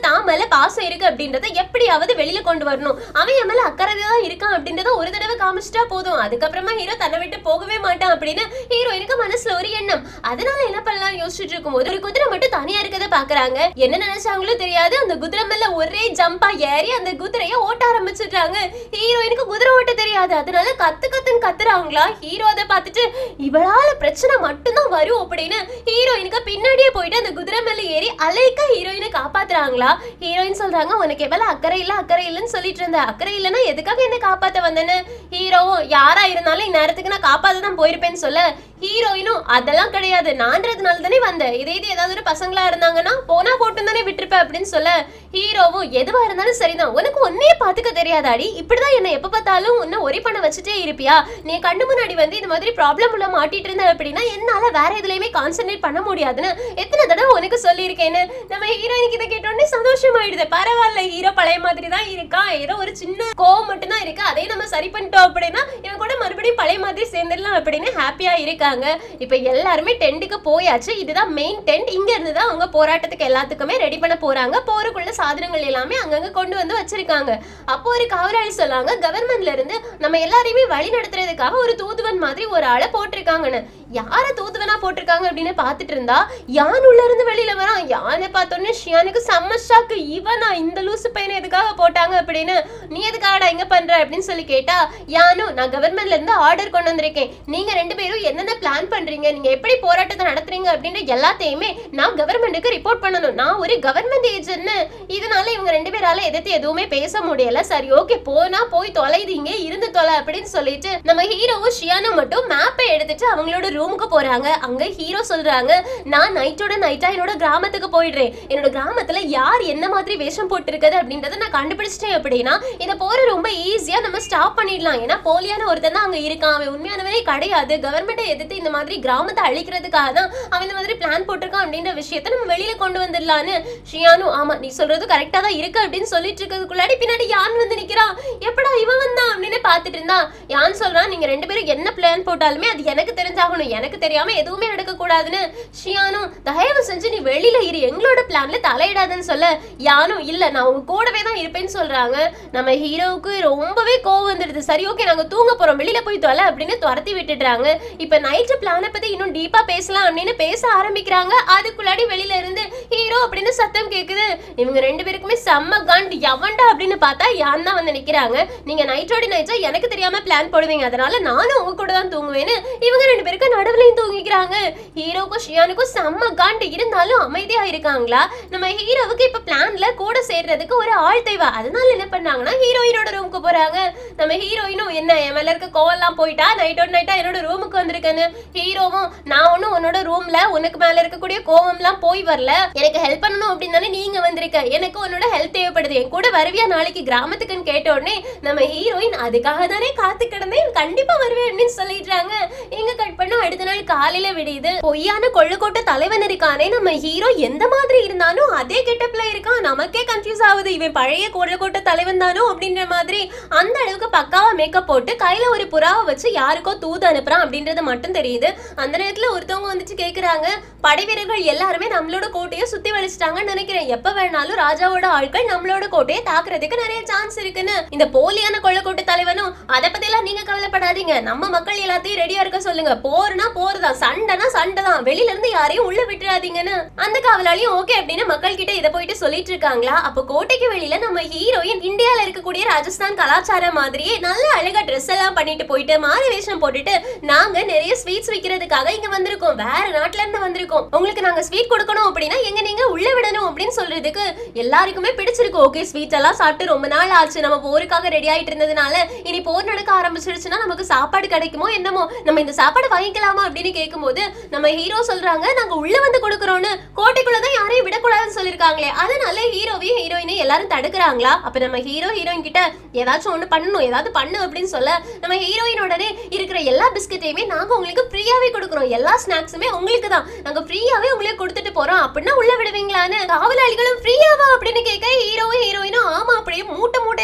Speaker 1: தான் மேல பாசம் இருக்கு அப்படின்றத எப்படியாவது வெளியில கொண்டு வரணும் அவன் என் மேல அக்கறை தான் இருக்கான் அப்படின்றத ஒரு தடவை காமிச்சிட்டா போதும் அதுக்கப்புறமா ஹீரோ தன்னை விட்டு போகவே மாட்டான் அப்படின்னு ஹீரோயினுக்கு மனசுல ஒரு எண்ணம் அதனால என்ன பண்ணலாம் யோசிச்சுட்டு இருக்கும்போது ஒரு குதிரை மட்டும் தனியா இருக்கத பாக்குறாங்க என்ன நினைச்சாங்களோ தெரியாது அந்த குதிரை மேல ஒரே ஜம்பா ஏறி அந்த குதிரைய ஓட்ட ஆரம்பிச்சிடுறாங்க ஹீரோயினுக்கு குதிரை ஓட்ட தெரியாது அதனால கத்து கத்துன்னு கத்துறாங்களா ஹீரோ அதை பார்த்துட்டு இவளால பிரச்சனை மட்டும்தான் வரும் அப்படின்னு ஹீரோயினுக்கு பின்னாடியே போயிட்டு அந்த குதிரை மேல ஏறி அலைக்க ஹீரோயினை காப்பாத்துறாங்களா ஹீரோயின் சொல்றாங்க உனக்கு எவ்வளவு அக்கறை இல்ல அக்கறை இல்லைன்னு சொல்லிட்டு இருந்த அக்கறை இல்லைன்னா எதுக்காக என்ன காப்பாத்த வந்தேன்னு ஹீரோவும் யாரா இருந்தாலும் இந்நேரத்துக்கு நான் காப்பாத்த தான் போயிருப்பேன்னு சொல்ல ஹீரோயினும் அதெல்லாம் கிடையாது நான்றதுனால தானே வந்தேன் இதே இது ஏதாவது ஒரு பசங்களா இருந்தாங்கன்னா போனா போட்டு தானே விட்டுருப்பேன் அப்படின்னு சொல்ல ஹீரோவும் எதுவா இருந்தாலும் சரிதான் உனக்கு ஒன்னே பாத்துக்க தெரியாதாடி இப்படிதான் என்ன எப்ப பார்த்தாலும் உன்னை ஒரி பண்ண வச்சுட்டே இருப்பியா நீ கண்ணு முன்னாடி வந்து இந்த மாதிரி ப்ராப்ளம் உள்ள மாட்டிட்டு இருந்த அப்படின்னா என்னால வேற எதுலயுமே கான்சென்ட்ரேட் பண்ண முடியாதுன்னு எத்தனை தடவை உனக்கு சொல்லியிருக்கேன்னு நம்ம ஹீரோயினுக்கு இதை கேட்டோடனே சந்தோஷமாயிடுது பரவாயில்ல ஹீரோ பழைய மாதிரி தான் இருக்கான் ஏதோ ஒரு சின்ன கோவம் மட்டும் தான் இருக்கு அதே நம்ம சரி பண்ணிட்டோம் அப்படின்னா இவன் கூட மறுபடியும் பழைய மாதிரி சேர்ந்துடலாம் அப்படின்னு ஹாப்பியா இருக்காங்க இப்ப எல்லாருமே டென்ட்டுக்கு போயாச்சு இதுதான் மெயின் டென்ட் இங்க இருந்து தான் அவங்க போராட்டத்துக்கு எல்லாத்துக்குமே ரெடி பண்ண போறாங்க போருக்குள்ள சாதனங்கள் எல்லாமே அங்கங்க கொண்டு வந்து வச்சிருக்காங்க அப்போ ஒரு காவலாளி சொல்லாங்க கவர்மெண்ட்ல இருந்து நம்ம எல்லாரையுமே வழி நடத்துறதுக்காக ஒரு தூதுவன் மாதிரி ஒரு ஆளை போட்டிருக்காங்கன்னு யார தூதுவனா போட்டிருக்காங்க அப்படின்னு பார்த்துட்டு இருந்தா யான் உள்ள இருந்து வெளியில வரான் யானை பார்த்தோன்னே ஷியானுக்கு செம்ம ஷாக்கு இவனா இந்த லூசு பையனை எதுக்காக போட்டாங்க அப்படின்னு நீ எதுக்காகடா இங்க பண்ற அப்படின்னு சொல்லி கேட்டா யானு நான் கவர்மெண்ட்ல இருந்து ஆர்டர் கொண்டு வந்திருக்கேன் நீங்க ரெண்டு பேரும் என்னென்ன பிளான் பண்றீங்க நீங்க எப்படி போராட்டத்தை நடத்துறீங்க அப்படின்ற எல்லாத்தையுமே நான் கவர்மெண்ட்டுக்கு ரிப்போர்ட் பண்ணணும் நான் ஒரு கவர்மெண்ட் ஏஜென்ட்னு இதனால இவங்க ரெண்டு பேரால எதிர்த்து எதுவுமே பேச முடியல சரி ஓகே போனா போய் தொலைதீங்க இருந்து தொலை அப்படின்னு சொல்லிட்டு நம்ம ஹீரோவும் ஷியானும் மட்டும் மேப்பை எடுத்துட்டு அவங்களோட ரூமுக்கு போறாங்க அங்க ஹீரோ சொல்றாங்க நான் நைட்டோட நைட்டா என்னோட கிராமத்துக்கு போயிடுறேன் என்னோட கிராமத்துல யார் என்ன மாதிரி வேஷம் போட்டிருக்குது அப்படின்றத நான் கண்டுபிடிச்சிட்டேன் அப்படின்னா இதை போற ரொம்ப ஈஸியா நம்ம ஸ்டாப் பண்ணிடலாம் ஏன்னா போலியான ஒருத்தன் தான் அங்க இருக்கான் அவன் உண்மையானவனே கிடையாது கவர்மெண்ட்டை எதிர்த்து இந்த மாதிரி கிராமத்தை அழிக்கிறதுக்காக தான் அவன் இந்த மாதிரி பிளான் போட்டிருக்கான் அப்படின்ற விஷயத்த நம்ம வெளியில கொண்டு வந்துடலான்னு ஷியானு ஆமா நீ சொல்றது கரெக்டா தான் இருக்கு அப்படின்னு சொல்லிட்டு இருக்கிறதுக்குள்ளாடி பின்னாடி யான் வந்து நிக்கிறான் எப்படா இவன் வந்தான் அப்படின்னு பார்த்துட்டு இருந்தா யான் சொல்றான் நீங்க ரெண்டு பேரும் என்ன பிளான் போட்டாலுமே அது எனக்கு தெரிஞ்சாகணும் எனக்கு தெரியாம எதுவுமே நடக்க கூடாதுன்னு ஷியானும் தயவு செஞ்சு நீ வெளியில இரு எங்களோட பிளான்ல தலையிடாதுன்னு சொல்ல யானும் இல்ல நான் உங்க கூடவே தான் இருப்பேன்னு சொல்றாங்க நம்ம ஹீரோவுக்கு ரொம்பவே கோவம் வந்துடுது சரி ஓகே நாங்க தூங்க போறோம் வெளியில போய் தொலை அப்படின்னு துரத்தி விட்டுடுறாங்க இப்ப நைட்டு பிளானை பத்தி இன்னும் டீப்பா பேசலாம் அப்படின்னு பேச ஆரம்பிக்கிறாங்க அதுக்குள்ளாடி வெளியில இருந்து ஹீரோ அப்படின்னு சத்தம் கேக்குது இவங்க ரெண்டு பேருக்குமே செம்ம காண்ட் எவன்டா அப்படின்னு பார்த்தா யான் தான் வந்து நிக்கிறாங்க நீங்க நைட்டோட நைட்டா எனக்கு தெரியாம பிளான் போடுவீங்க அதனால நானும் உங்க கூட தான் தூங்குவேன்னு இவங்க ரெண்டு பேருக்கு நடுவுலையும் தூங்கிக்கிறாங்க ஹீரோக்கும் ஷியானுக்கும் செம்ம காண்டு இருந்தாலும் அமைதியா இருக்காங்களா நம்ம ஹீரோவுக்கு இப்ப பிளான்ல கூட சேர்றதுக்கு ஒரு ஆள் தேவை அதனால என்ன பண்ணாங்கன்னா ஹீரோயினோட ரூமுக்கு போறாங்க நம்ம ஹீரோயினும் என்ன என் மேல இருக்க கோவம்லாம் போயிட்டா நைட்டோட நைட்டா என்னோட ரூமுக்கு வந்திருக்கேன்னு ஹீரோவும் நான் ஒன்னும் உன்னோட ரூம்ல உனக்கு மேல இருக்கக்கூடிய கோவம்லாம் போய் வரல எனக்கு ஹெல்ப் பண்ணணும் அப்படின்னு தானே நீங்க வந்திருக்க எனக்கு உன்னோட ஹெல்ப் தேவைப்படுது என் கூட வருவியா நாளைக்கு கிராமத்துக்குன்னு கேட்ட உடனே நம்ம ஹீரோயின் அதுக்காக தானே காத்து கிடந்தேன் கண்டிப்பா வருவேன் அப்படின்னு சொல்லிடுறாங்க எங்க கட் பண்ண அடுத்த நாள் காலையில விடியுது பொய்யான கொள்ளுக்கோட்டை தலைவன் இருக்கானே நம்ம ஹீரோ எந்த மாதிரி இருந்தாலும் அதே கெட்டப்ல இருக்கான் நமக்கே கன்ஃபியூஸ் ஆகுது இவன் பழைய கொள்ளுக்கோட்டை தலைவன் தானோ அப்படின்ற மாதிரி அந்த அளவுக்கு பக்காவா மேக்கப் போட்டு கையில ஒரு புறாவை வச்சு யாருக்கோ தூது அனுப்புறான் அப்படின்றது மட்டும் தெரியுது அந்த நேரத்துல ஒருத்தவங்க வந்துட்டு கேக்குறாங்க படை வீரர்கள் எல்லாருமே நம்மளோட கோட்டையை சுத்தி வலிச்சிட்டாங்கன்னு நினைக்கிறேன் எப்ப வேணாலும் ராஜாவோட ஆட்கள் நம்மளோட கோட்டையை தாக்குறதுக்கு நிறைய சான்ஸ் இருக்குன்னு இந்த போலியான கொள்ளக்கோட்டை தலைவனும் அதை பத்தி எல்லாம் நீங்க கவலைப்படாதீங்க நம்ம மக்கள் எல்லாத்தையும் ரெடியா இருக்க சொல்லுங்க போர்னா போர் தான் சண்டைனா சண்டை தான் வெளியில இருந்து யாரையும் உள்ள விட்டுறாதீங்கன்னு அந்த காவலாளியும் ஓகே அப்படின்னு மக்கள் கிட்ட இதை போயிட்டு சொல்லிட்டு இருக்காங்களா அப்போ கோட்டைக்கு வெளியில நம்ம ஹீரோயின் இந்தியால இருக்கக்கூடிய ராஜஸ்தான் கலாச்சாரம் மாதிரியே நல்ல அழகா ட்ரெஸ் எல்லாம் பண்ணிட்டு போயிட்டு மாறு வேஷம் போட்டுட்டு நாங்க நிறைய ஸ்வீட்ஸ் விக்கிறதுக்காக இங்க வந்திருக்கோம் வேற நாட்டுல இருந்து வந்திருக்கோம் உங்களுக்கு நாங்க ஸ்வீட் கொடுக்கணும் அப்படின்னா எங்க நீங்க உள்ள விடணும் அப்படின்னு சொல்றதுக்கு எல்லாருக்குமே பிடிச்சிருக்கு ஓகே ஸ்வீட் எல்லாம் சாப்பிட்டு ரொம்ப நாள் ஆச்சு நம்ம போருக்காக ரெடி ஆயிட்டு இருந்ததுனால இனி போர் நடக்க ஆரம்பிச்சிருச்சுன்னா நமக்கு சாப்பாடு கிடைக்குமோ என்னமோ நம்ம இந்த சாப்பாடு வாங்கிக்கலாமா அப்படின்னு கேட்கும்போது நம்ம ஹீரோ சொல்றாங்க நாங்க உள்ள வந்து கொடுக்குறோம்னு கோட்டைக்குள்ளதான் யாரையும் விடக்கூடாதுன்னு சொல்லிருக்காங்களே அதனால ஹீரோவையும் ஹீரோயினையும் எல்லாரும் தடுக்கிறாங்களா அப்ப நம்ம ஹீரோ ஹீரோயின் கிட்ட ஏதாச்சும் ஒண்ணு பண்ணணும் ஏதாவது பண்ணு அப்படின்னு சொல்ல நம்ம ஹீரோயின் உடனே இருக்கிற எல்லா பிஸ்கட்டையுமே நாங்க உங்களுக்கு ஃப்ரீயாவே கொடுக்குறோம் எல்லா ஸ்நாக்ஸுமே உங்களுக்கு தான் நாங்க ஃப்ரீயாவே உங்களுக்கு கொடுத்துட்டு போறோம் அப்படின்னா உள்ள விடுவீங்களான்னு காவலாளிகளும் ஃப்ரீயாவா அப்படின்னு கேட்க ஹீரோவும் ஹீரோயினும் ஆமா அப்படியே மூட்டை மூட்டையா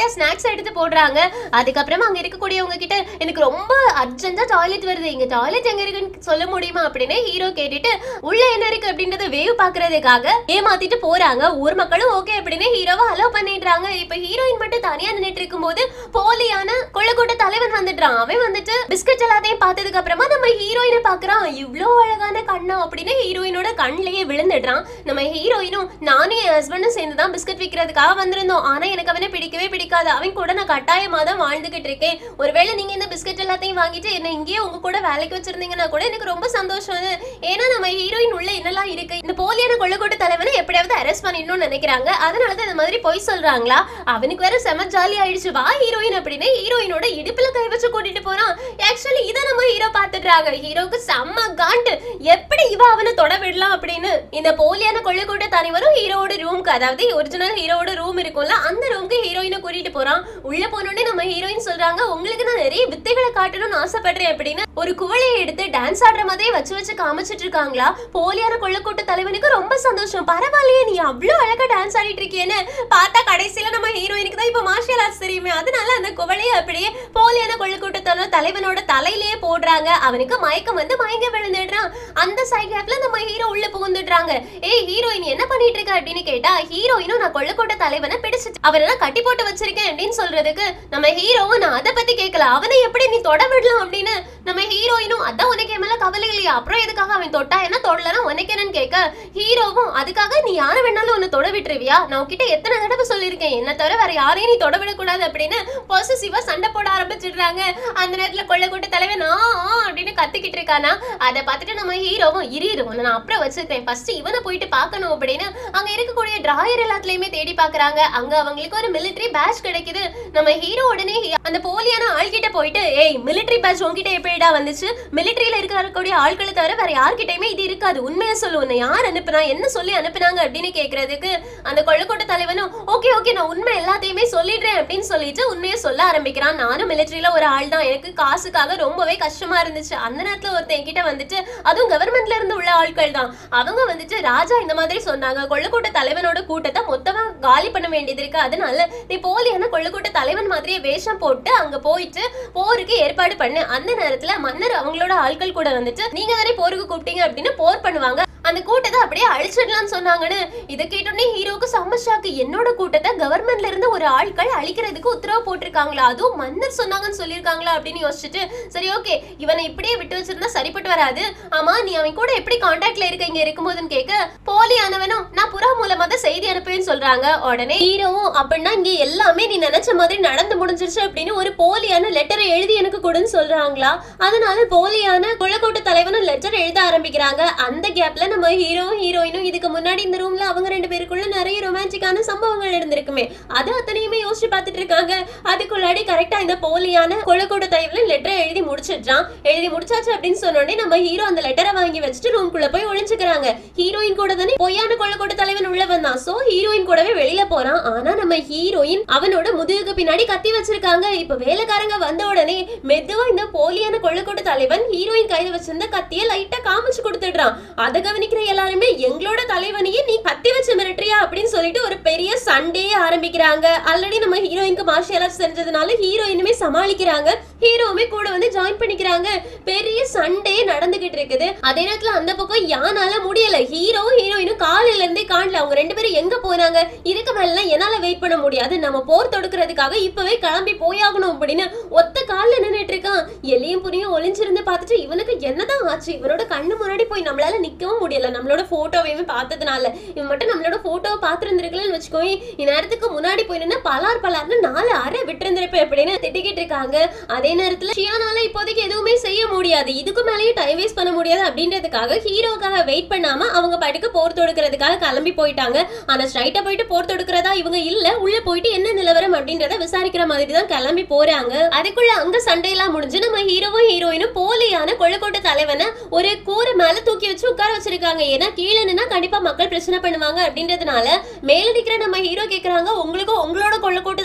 Speaker 1: ஸ்நாக்ஸ் எடுத்து போடுறாங்க அதுக்கப்புறமா அங்க இருக்கக்கூடியவங்க கிட்ட எனக்கு ரொம்ப அர்ஜென்ட்டா டாய்லெட் வருது இங்க டாய்லெட் எங்க இருக்குன்னு சொல்ல முடியுமா அப்படின்னு ஹீரோ கேட்டுட்டு உள்ள என்ன இருக்கு அப்படின்றத வேவ் பாக்குறதுக்காக ஏமாத்திட்டு போறாங்க ஊர் மக்களும் ஓகே அப்படின்னு ஹீரோவை அலோ பண்ணிடுறாங்க இப்ப ஹீரோயின் மட்டும் தனியா நின்னுட்டு இருக்கும்போது போலியான கொள்ளக்கூட்ட தலைவன் வந்துடுறான் அவன் வந்துட்டு பிஸ்கட் எல்லாத்தையும் பார்த்ததுக்கு அப்புறமா நம்ம ஹீரோயினை பாக்குறான் இவ்ளோ அழகான கண்ணா அப்படின்னு ஹீரோயினோட கண்ணிலேயே விழுந்துடுறான் நம்ம ஹீரோயினும் நானும் என் ஹஸ்பண்டும் சேர்ந்து தான் பிஸ்கட் விற்கிறதுக்காக வந்திருந்தோம் ஆனா எனக்கு அவனை பிடிக்கவே பிடிக்காது அவன் கூட நான் கட்டாயமா தான் வாழ்ந்துகிட்டு இருக்கேன் ஒருவேளை நீங்க இந்த பிஸ்கட் எல்லாத்தையும் வாங்கிட்டு என்ன இங்கேயே உங்க கூட வேலைக்கு வச்சிருந்தீங்கன்னா கூட எனக்கு ரொம்ப சந்தோஷம் அது. ஏன்னா நம்ம ஹீரோயின் உள்ள என்னெல்லாம் இருக்கு இந்த போலியான கொள்ளக்கூட்ட தலைவனை எப்படியாவது அரெஸ்ட் பண்ணிடணும்னு நினைக்கிறாங்க அதனால தான் இந்த மாதிரி பொய் சொல்றாங்களா அவனுக்கு வேற செம ஜாலி ஆயிடுச்சு வா ஹீரோயின் அப்படின்னு ஹீரோயினோட இடுப்புல கை வச்சு கூட்டிட்டு போறான் ஆக்சுவலி இதை நம்ம ஹீரோ பாத்துடுறாங்க ஹீரோக்கு செம்ம காண்டு எப்படி இவ அவனை தொட விடலாம் அப்படின்னு இந்த போலியான கொள்ளக்கூட்ட தலைவரும் ஹீரோவோட ரூம்க்கு அதாவது ஒரிஜினல் ஹீரோவோட ரூம் இருக்கும்ல அந்த ரூம்க்கு ஹீரோயினை கூட்டிட்டு போறான் உள்ள போனோடனே நம்ம ஹீரோயின் சொல்றாங்க உங்களுக்கு நான் நிறைய வித்தைகளை காட்டணும்னு ஆசைப்படுறேன் அப்படின்னு ஒரு குவளையை எடுத்து டான்ஸ் ஆடுற மாதிரியே வச்சு வச்சு காமிச்சிட்டு இருக்காங்களா போலியான கொள்ளக்கூட்ட தலைவனுக்கு ரொம்ப சந்தோஷம் பரவாயில்லையே நீ அவ்வளவு அழகா டான்ஸ் ஆடிட்டு இருக்கேன்னு பார்த்தா கடைசியில நம்ம ஹீரோயினுக்கு தான் இப்ப மார்ஷியல் ஆர்ட்ஸ் தெரியுமே அதனால அந்த குவளையை அப்படியே போலியான கொள்ளக்கூட்டத்தோட தலைவனோட தலையிலேயே போடுறாங்க அவனுக்கு மயக்கம் வந்து மயங்க விழுந்துடுறான் அந்த சைக்கிள் நம்ம ஹீரோ உள்ள புகுந்துடுறாங்க ஏய் ஹீரோயின் என்ன பண்ணிட்டு இருக்க அப்படின்னு கேட்டா ஹீரோயினும் நான் கொள்ளக்கூட்ட தலைவனை பிடிச்சு அவனை நான் கட்டி போட்டு வச்சிருக்கேன் அப்படின்னு சொல்றதுக்கு நம்ம ஹீரோவும் நான் அதை பத்தி கேட்கல அவனை எப்படி நீ தொட விடலாம் அப்படின்னு நம்ம ஹீரோயினும் அதான் உனக்கு என் மேல கவலை இல்லையா அப்புறம் எதுக்காக அவன் தொட்டா என்ன தொடலனா உனக்கு என்னன்னு கேட்க ஹீரோவும் அதுக்காக நீ யாரை வேணாலும் உன்னை தொட விட்டுருவியா நான் உன்கிட்ட எத்தனை தடவை சொல்லியிருக்கேன் என்ன தவிர வேற யாரையும் நீ தொட விடக்கூடாது அப்படின்னு பொசசிவா சண்டை போட ஆரம்பிச்சிடுறாங்க அந்த நேரத்துல கொள்ளக்கூட்ட தலைவன் ஆ ஆ அப்படின்னு கத்திக்கிட்டு இருக்கானா அதை பார்த்துட்டு நம்ம ஹீரோவும் இரு இரு உன்னை நான் அப்புறம் வச்சிருக்கேன் ஃபர்ஸ்ட் இவனை போயிட்டு பார்க்கணும் அப்படின்னு அங்க இருக்கக்கூடிய டிராயர் எல்லாத்துலயுமே தேடி பார்க்கறாங்க அங்க அவங்களுக்கு ஒரு மிலிட்டரி பேட்ச் கிடைக்குது நம்ம ஹீரோ உடனே ஹி- அந்த போலியான ஆள்கிட்ட போயிட்டு ஏய் மிலிட்டரி பேட்ச் உன்கிட்ட எப்படிடா வந்துச்சு மிலிட்டரியில இருக்கக்கூடிய ஆட்களை தவிர வேற யார்கிட்டயுமே இது இருக்காது உண்மையா சொல்லு உன்னை யார் அனுப்புனா என்ன சொல்லி அனுப்புனாங்க அப்படின்னு கேக்குறதுக்கு அந்த கொள்ளக்கோட்டை தலைவனும் ஓகே ஓகே நான் உண்மை எல்லாத்தையுமே சொல்லிடுறேன் அப்படின்னு சொல்லிட்டு உண்மையை சொல்ல ஆரம்பிக்கிறான் நானும் மிலிட்டரியில ஒரு ஆள் தான் எனக்கு காசுக்காக ரொம்பவே கஷ்டமா இருந்துச்சு அந்த நேரத்துல ஒருத்தன் என்கிட்ட வந்துட்டு அதுவும் கவர்மெண்ட்ல இருந்து உள்ள ஆட்கள் தான் அவங்க வந்துட்டு ராஜா இந்த மாதிரி சொன்னாங்க கொள்ளக்கூட்ட தலைவனோட கூட்டத்தை மொத்தமா காலி பண்ண வேண்டியது இருக்கு அதனால நீ போலியான கொள்ளக்கூட்ட தலைவன் மாதிரியே வேஷம் போட்டு அங்க போயிட்டு போருக்கு ஏற்பாடு பண்ணு அந்த நேரத்துல மன்னர் அவங்களோட ஆட்கள் கூட வந்துட்டு நீங்க தானே போருக்கு கூப்பிட்டீங்க அப்படின்னு போர் பண்ணுவாங்க அந்த கூட்டத்தை அப்படியே அழிச்சிடலாம்னு சொன்னாங்கன்னு இதை கேட்டோடனே ஹீரோக்கு செம்ம ஷாக்கு என்னோட கூட்டத்தை கவர்மெண்ட்ல இருந்து ஒரு ஆட்கள் அழிக்கிறதுக்கு உத்தரவு போட்டிருக்காங்களா அதுவும் மன்னர் சொன்னாங்கன்னு சொல்லியிருக்காங்களா அப்படின்னு யோசிச்சுட்டு சரி ஓகே இவனை இப்படியே விட்டு வச்சிருந்தா சரிப்பட்டு வராது ஆமா நீ அவன் கூட எப்படி கான்டாக்ட்ல இருக்க இங்க இருக்கும்போதுன்னு கேட்க போலியானவனும் நான் புறா மூலமா தான் செய்தி அனுப்புவேன்னு சொல்றாங்க உடனே ஹீரோவும் அப்படின்னா இங்க எல்லாமே நீ நினைச்ச மாதிரி நடந்து முடிஞ்சிருச்சு அப்படின்னு ஒரு போலியான லெட்டரை எழுதி எனக்கு கொடுன்னு சொல்றாங்களா அதனால போலியான குளக்கோட்டு தலைவனும் லெட்டர் எழுத ஆரம்பிக்கிறாங்க அந்த கேப்ல நம்ம ஹீரோவும் ஹீரோயினும் இதுக்கு முன்னாடி இந்த ரூம்ல அவங்க ரெண்டு பேருக்குள்ள நிறைய ரொமான்டிக்கான சம்பவங்கள் நடந்திருக்குமே அது அத்தனையுமே யோசிச்சு பார்த்துட்டு இருக்காங்க அதுக்குள்ளாடி கரெக்டா இந்த போலியான குளக்கோட்டு தலைவன் லெட்டரை எழுதி முடிச்சிடுறான் எழுதி முடிச்சாச்சு அப்படின்னு சொன்ன உடனே நம்ம ஹீரோ அந்த லெட்டரை வாங்கி வச்சுட்டு ரூம்குள்ள போய் ஒளிஞ்சுக்கிறாங்க ஹீரோயின் கூட தானே பொய்யான கொள்ளக்கோட்டு தலைவன் உள்ள வந்தான் சோ ஹீரோயின் கூடவே வெளியில போறான் ஆனா நம்ம ஹீரோயின் அவனோட முதுகுக்கு பின்னாடி கத்தி வச்சிருக்காங்க இப்ப வேலைக்காரங்க வந்த உடனே மெதுவா இந்த போலியான கொள்ளக்கோட்டு தலைவன் ஹீரோயின் கையில வச்சிருந்த கத்திய லைட்டா காமிச்சு கொடுத்துடுறான் அதை கவனிக்கிற எல்லாருமே எங்களோட தலைவனையே நீ கத்தி வச்சு மிரட்டுறியா அப்படின்னு சொல்லிட்டு ஒரு பெரிய சண்டையே ஆரம்பிக்கிறாங்க ஆல்ரெடி நம்ம ஹீரோயினுக்கு மார்ஷியல் ஆர்ட்ஸ் தெரிஞ்சதுனால ஹீரோயினுமே சமாளிக்கிறாங்க ஹீரோவுமே கூட வந்து ஜாயின் பண்ணிக்கிறாங்க பெரிய சண்டே நடந்துகிட்டு இருக்குது அதே நேரத்துல அந்த பக்கம் யானால முடியல ஹீரோவும் ஹீரோயினும் காலையில இருந்தே காணல அவங்க ரெண்டு பேரும் எங்க போனாங்க இதுக்கு மேல என்னால வெயிட் பண்ண முடியாது நம்ம போர் தொடுக்கிறதுக்காக இப்பவே கிளம்பி போயாகணும் அப்படின்னு ஒத்த கால்ல நின்னுட்டு இருக்கான் எலியும் புரியும் ஒளிஞ்சிருந்து பார்த்துட்டு இவனுக்கு என்னதான் ஆச்சு இவனோட கண்ணு முன்னாடி போய் நம்மளால நிக்கவும் முடியல நம்மளோட போட்டோவையுமே பார்த்ததுனால இவன் மட்டும் நம்மளோட போட்டோவை பார்த்துருந்துருக்கலன்னு வச்சுக்கோங்க இந்நேரத்துக்கு முன்னாடி போய் நின்று பலார் பலார்னு நாலு அரை விட்டுருந்திருப்பேன் அப்படின்னு திட்டிக்கிட்டு இருக்காங்க அதே நேரத்துல ஷியானால இப்போதைக்கு எதுவுமே செய்ய முடியாது இதுக்கு மேலேயும் டைம் வேஸ்ட் பண்ண முடியாது அப்படின்றதுக்காக ஹீரோக்காக வெயிட் பண்ணாம அவங்க பாட்டுக்கு போர் தொடுக்கிறதுக்காக கிளம்பி போயிட்டாங்க ஆனா ஸ்ட்ரைட்டா போயிட்டு போர் தொடுக்கிறதா இவங்க இல்ல உள்ள போயிட்டு என்ன நிலவரம் அப்படின்றத விசாரிக்கிற மாதிரி தான் கிளம்பி போறாங்க அதுக்குள்ள அங்க சண்டையெல்லாம் முடிஞ்சு நம்ம ஹீரோவும் ஹீரோயினும் போலியான கொள்ளக்கோட்டை தலைவனை ஒரு கூரை மேல தூக்கி வச்சு உட்கார வச்சிருக்காங்க ஏன்னா கீழே நின்னா கண்டிப்பா மக்கள் பிரச்சனை பண்ணுவாங்க அப்படின்றதுனால மேல நிக்கிற நம்ம ஹீரோ கேக்குறாங்க உங்களுக்கும் உங்களோட கொள்ளக்கோட்டு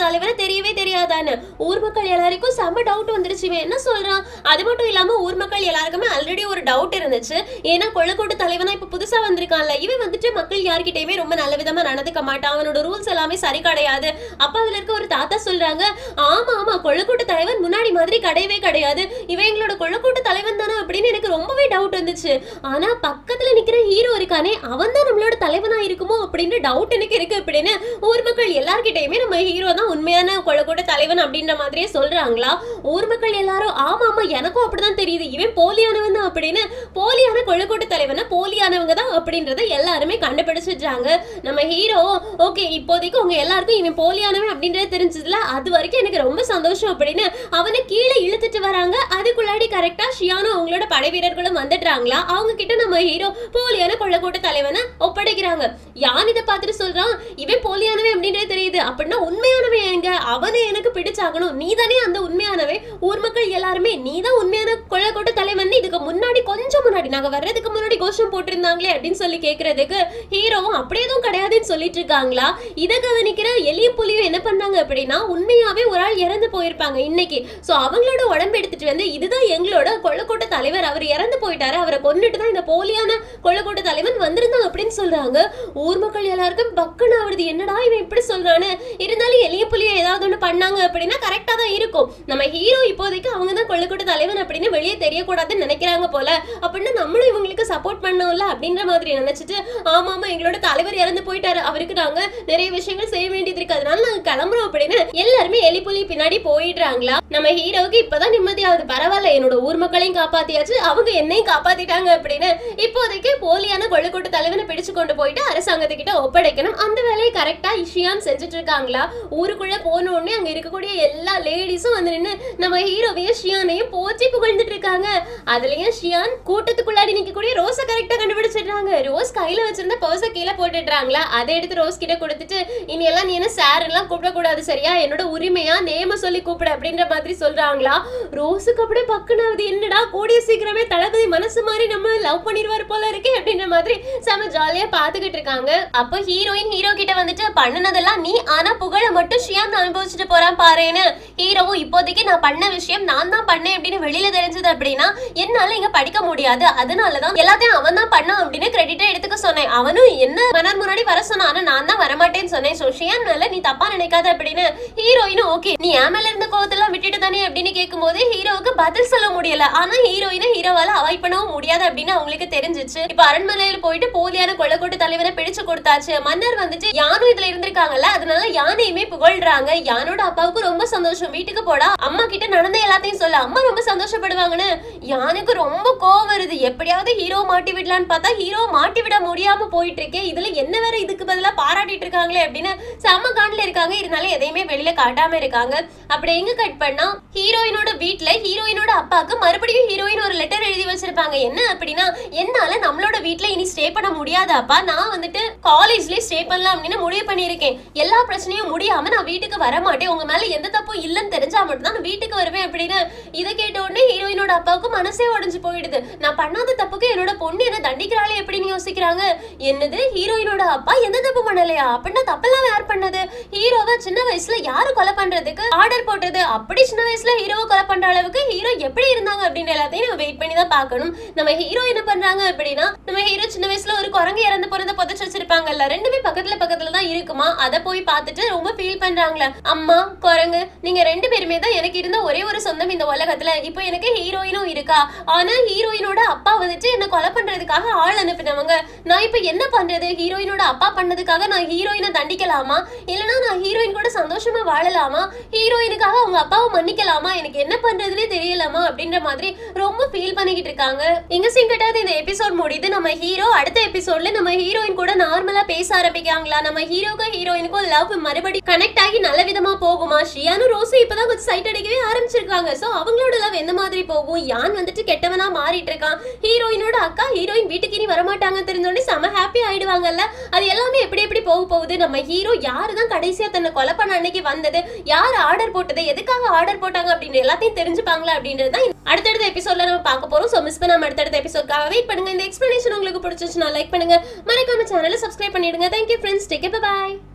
Speaker 1: தலைவரை தெரியவே தெரியாதான்னு ஊர் மக்கள் எல்லாருக்கும் செம்ம டவுட் வந்துருச்சு இவன் என்ன சொல்றான் அது மட்டும் இல்லாம ஊர் மக்கள் எல்லாருக்குமே ஆல்ரெடி ஒரு டவுட் இருந்துச்சு ஏன்னா கொள்ளக்கூட்டு தலைவனா இப்ப புதுசா வந்திருக்கான்ல இவன் வந்துட்டு மக்கள் யார்கிட்டயுமே ரொம்ப நல்ல விதமா நடந்துக்க மாட்டான் அவனோட ரூல்ஸ் எல்லாமே சரி கிடையாது அப்ப அதுல இருக்க ஒரு தாத்தா சொல்றாங்க ஆமா ஆமா கொள்ளக்கூட்டு தலைவன் முன்னாடி மாதிரி கிடையவே கிடையாது இவன் எங்களோட கொள்ளக்கூட்டு தலைவன் தானே அப்படின்னு எனக்கு ரொம்பவே டவுட் வந்துச்சு ஆனா பக்கத்துல நிக்கிற ஹீரோ இருக்கானே அவன் தான் நம்மளோட தலைவனா இருக்குமோ அப்படின்னு டவுட் எனக்கு இருக்கு அப்படின்னு ஊர் மக்கள் எல்லார்கிட்டயுமே நம்ம ஹீரோ தான் உண்மையான கொள்ளக்கூட்டு தலைவன் அப்படின்ற மாதிரியே சொல்றாங்களா ஊர் மக்கள் எல்லாரும் ஆமா ஆமா எனக்கும் அப்படிதான் தெரியுது இவன் போலியானவன் தான் அப்படின்னு போலியான கொள்ளக்கூட்டு தலைவனை போலியானவங்க தான் அப்படின்றத எல்லாருமே கண்டுபிடிச்சிடுறாங்க நம்ம ஹீரோ ஓகே இப்போதைக்கு உங்க எல்லாருக்கும் இவன் போலியானவன் அப்படின்றது தெரிஞ்சதுல அது வரைக்கும் எனக்கு ரொம்ப சந்தோஷம் அப்படின்னு அவனை கீழே இழுத்துட்டு வராங்க அதுக்குள்ளாடி கரெக்டா ஷியானோ அவங்களோட படை வீரர்களும் வந்துடுறாங்களா அவங்க கிட்ட நம்ம ஹீரோ போலியான கொள்ளக்கூட்ட தலைவனை ஒப்படைக்கிறாங்க யான் இதை பார்த்துட்டு சொல்றான் இவன் போலியானவன் அப்படின்றது தெரியுது அப்படின்னா உண்மையானவன் எங்க அவனை எனக்கு பிடிச்சாகணும் நீ தானே அந்த உண்மையானவன் ஊர் மக்கள் எல்லாருமே நீ தான் உண்மையான கொள்ளக்கூட்ட தலைவன் இதுக்கு முன்னாடி கொஞ்சம் முன்னாடி நாங்க வர்றதுக்கு முன்னாடி கோஷம் போட்டிருந்தாங்களே அப்படின்னு சொல்லி கேக்குறதுக்கு ஹீரோவும் அப்படியே எதுவும் கிடையாதுன்னு சொல்லிட்டு இருக்காங்களா இதை கவனிக்கிற எலியும் புலியும் என்ன பண்ணாங்க அப்படின்னா உண்மையாவே ஒரு ஆள் இறந்து போயிருப்பாங்க இன்னைக்கு சோ அவங்களோட உடம்பு எடுத்துட்டு வந்து இதுதான் எங்களோட கொள்ளக்கூட்ட தலைவர் அவர் இறந்து போயிட்டாரு அவரை கொண்டுட்டு தான் இந்த போலியான கொள்ளக்கூட்ட தலைவன் வந்திருந்தாங்க அப்படின்னு சொல்றாங்க ஊர் மக்கள் எல்லாருக்கும் பக்குன்னு ஆகுது என்னடா இவன் இப்படி சொல்றானு இருந்தாலும் எளிய புலியை ஏதாவது ஒண்ணு பண்ணாங்க அப்படின்னா கரெக்டா தான் இருக்கும் நம்ம ஹீரோ இப்போதைக்கு அவங்க தான் கொள்ளக்கூட்ட தலைவன் அப்படின்னு வெளியே தெரியக்கூடாதுன்னு நினைக்கிறாங்க போல அப்படின்னா நம்மளும் இவங்களுக்கு சப்போர்ட் பண்ணோம்ல அப்படின்ற மாதிரி நினைச்சிட்டு ஆமா ஆமா எங்களோட தலைவர் இறந்து போயிட்டாரு அவருக்கு நாங்க நிறைய விஷயங்கள் செய்ய வேண்டியது இருக்கு அதனால நாங்க கிளம்புறோம் அப்படின்னு எல்லாருமே எலி புலி பின்னாடி போயிடுறாங்களா நம்ம ஹீரோவுக்கு இப்பதான் நிம்மதியாவது பரவாயில்ல என்னோட ஊர் மக்களையும் காப்பாத்தியாச்சு அவங்க என்னையும் காப்பாத்திட்டாங்க அப்படின்னு இப்போதைக்கு போலியான கொள்ளுக்கூட்டு தலைவனை பிடிச்சு கொண்டு போயிட்டு அரசாங்கத்துக்கிட்ட ஒப்படைக்கணும் அந்த வேலையை கரெக்டா இஷியான் செஞ்சுட்டு இருக்காங்களா ஊருக்குள்ள போன உடனே அங்க இருக்கக்கூடிய எல்லா லேடிஸும் வந்து நின்று நம்ம ஹீரோவையும் ஷியானையும் போற்றி புகழ்ந்துட்டு இருக்காங்க அதுலயும் ஷியான் கூட்டத்துக்குள்ளாடி நிக்கக்கூடிய ரோஸை கரெக்டா கண்டுபிடிச்சிடுறாங்க ரோஸ் கையில வச்சிருந்த பர்ஸை கீழே போட்டுடுறாங்களா அதை எடுத்து ரோஸ் கிட்ட கொடுத்துட்டு இனி எல்லாம் நீ என்ன சார் எல்லாம் கூப்பிடக்கூடாது சரியா என்னோட உரிமையா நேம சொல்லி கூப்பிடு அப்படின்ற மாதிரி சொல்றாங்களா ரோஸுக்கு அப்படியே பக்குனாவது என்னடா கூடிய சீக்கிரமே தளபதி மனசு மாதிரி நம்ம லவ் பண்ணிடுவார் போல இருக்கே அப்படின்ற மாதிரி செம ஜாலியா பாத்துக்கிட்டு இருக்காங்க அப்போ ஹீரோயின் ஹீரோ கிட்ட வந்துட்டு பண்ணுனதெல்லாம் நீ ஆனா புகழ மட்டும் ஷியான் அனுபவிச்சுட்டு போறான் பாருன்னு ஹீரோவும் இப்போதைக்கு நான் பண்ண விஷயம் நான் தான் பண்ணேன் அப்படின்னு வெளியில தெரிஞ்சது அப்படின்னா என்னால இங்க படிக்க முடியாது அதனாலதான் எல்லாத்தையும் அவன் தான் பண்ணான் அப்படின்னு கிரெடிட்டை எடுத்துக்க சொன்னேன் அவனும் என்ன மணர் முன்னாடி வர சொன்னான் ஆனா நான் தான் வரமாட்டேன்னு சொன்னேன் ஸோ ஷியான் மேல நீ தப்பா நினைக்காத அப்படின்னு ஹீரோயினும் ஓகே நீ என் மேல இருந்த கோவத்தெல்லாம் விட்டுட்டு தானே அப்படின்னு கேட்கும்போது ஹீரோவுக்கு பதில் சொல்ல முடியல ஆனா ஹீரோயினை ஹீரோவால அவாய்ட் பண்ணவும் முடியாது அப்படின்னு அவங்களுக்கு தெரிஞ்சிச்சு இப்ப அரண்மனையில போயிட்டு போலியான கொள்ளக்கோட்டு தலைவரை பிடிச்சு கொடுத்தாச்சு மன்னர் வந்துட்டு யானும் இதுல இருந்திருக்காங்கல்ல அதனால யானையுமே புகழ்றாங்க யானோட அப்பாவுக்கு ரொம்ப சந்தோஷம் வீட்டுக்கு போடா அம்மா கிட்ட நடந்த எல்லாத்தையும் சொல்ல அம்மா ரொம்ப சந்தோஷப்படுவாங்கன்னு யானுக்கு ரொம்ப கோவம் வருது எப்படியாவது ஹீரோ மாட்டி விடலான்னு பார்த்தா ஹீரோ மாட்டி விட முடியாம போயிட்டு இருக்கே இதுல என்ன வேற இதுக்கு பதிலா பாராட்டிட்டு இருக்காங்களே அப்படின்னு செம காண்டில் இருக்காங்க இருந்தாலும் எதையுமே வெளியில காட்டாம இருக்காங்க அப்படி எங்க கட் பண்ணா ஹீரோயினோட வீட்ல ஹீரோயினோட அப்பாக்கு மறுபடியும் ஹீரோயின் ஒரு லெட்டர் எழுதி வச்சிருப்பாங்க என்ன அப்படின்னா என்னால நம்மளோட வீட்ல இனி ஸ்டே பண்ண முடியாது அப்பா நான் வந்துட்டு காலேஜ்லயே ஸ்டே பண்ணலாம் அப்படின்னு முடிவு பண்ணியிருக்கேன் எல்லா பிரச்சனையும் முடியாம நான் வீட்டுக்கு வர மாட்டேன் உங்க மேல எந்த தப்பும் இல்லைன்னு தெரிஞ்சா மட்டும் தான் நான் வீட்டுக்கு வருவேன் அப்படின்னு இதை கேட்ட உடனே ஹீரோயினோட அப்பாவுக்கு மனசே உடைஞ்சு போயிடுது நான் பண்ணாத தப்புக்கு என்னோட பொண்ணு என்ன தண்டிக்கிறாளே எப்படின்னு யோசிக்கிறாங்க என்னது ஹீரோயினோட அப்பா எந்த தப்பு பண்ணலையா அப்படின்னா தப்பெல்லாம் யார் பண்ணது ஹீரோவை சின்ன வயசுல யாரு கொலை பண்றதுக்கு ஆர்டர் போட்டது அப்படி சின்ன வயசுல ஹீரோவை கொலை பண்ற அளவுக்கு ஹீரோ எப்படி இருந்தாங்க அப்படின்னு எல்லாத்தையும் நம்ம வெயிட் பண்ணி தான் பார்க்கணும் நம்ம ஹீரோ என்ன பண்றாங்க அப்படின்னா நம்ம ஹீரோ சின்ன வயசுல ஒரு குரங்கு இறந்து பிறந்த புதைச்சு வச்சிருப்பாங்கல்ல ரெண்டுமே பக்கத்துல பக்கத்துல தான் இருக்குமா அதை போய் பார்த்துட்டு ரொம்ப ஃபீல் பண்றாங்களே அம்மா குரங்கு நீங்க ரெண்டு பேருமே தான் எனக்கு இருந்த ஒரே ஒரு சொந்தம் இந்த உலகத்துல இப்போ எனக்கு ஹீரோயினும் இருக்கா ஆனா ஹீரோயினோட அப்பா வந்துட்டு என்ன கொலை பண்றதுக்காக ஆள் அனுப்பினவங்க நான் இப்போ என்ன பண்றது ஹீரோயினோட அப்பா பண்ணதுக்காக நான் ஹீரோயினை தண்டிக்கலாமா இல்லனா நான் ஹீரோயின் கூட சந்தோஷமா வாழலாமா ஹீரோயினுக்காக அவங்க அப்பாவை மன்னிக்கலாமா எனக்கு என்ன பண்றதுனே தெரியலாமா அப்படின்ற மாதிரி ரொம்ப ஃபீல் பண்ணிக்கிட்டு இருக்காங்க இங்க சிங்கட்டாவது இந்த எபிசோட் முடியுது நம்ம ஹீரோ அடுத்த எபிசோட்ல நம்ம ஹீரோயின் கூட நார்மலா பேச ஆரம்பிக்காங்களா நம்ம ஹீரோக்கும் ஹீரோயினுக்கும் லவ் மறுபடி கனெக்ட் ஆகி நல்ல விதமா போகுமா ஷியானும் ரோஸும் இப்பதான் கொஞ்சம் சைட் அடிக்கவே ஆரம்பிச்சிருக்காங்க சோ அவங்களோட லவ் எந்த மாதிரி போகும் யான் வந்துட்டு கெட்டவனா மாறிட்டு இருக்கான் ஹீரோயினோட அக்கா ஹீரோயின் வீட்டுக்கு இனி வரமாட்டாங்க தெரிஞ்சோடனே செம ஹாப்பி ஆயிடுவாங்கல்ல அது எல்லாமே எப்படி எப்படி போக போகுது நம்ம ஹீரோ யாரு தான் கடைசியா தன்னை கொலை பண்ண அன்னைக்கு வந்தது யார் ஆர்டர் போட்டது எதுக்காக ஆர்டர் போட்டாங்க அப்படின்னு எல்லாத்தையும் தெரிஞ்சுப்பாங்களா அப்படின்றது தான் அடுத்தடுத்த எபிசோட்ல நம்ம பார்க்க போறோம் ஸோ மிஸ் பண்ணாம அடுத்தடுத்த எபிசோட்காக வெயிட் பண்ணுங்க இந்த எக்ஸ்பிளனேஷன் உங்களுக்கு பிடிச்சிருச்சுன்னா லைக் பண்ணுங்க மறக்காம சேனலை சப்ஸ்கிரைப் பண்ணிடுங்க தேங்க்யூ ஃப்ரெண்ட்ஸ் டேக் பாய்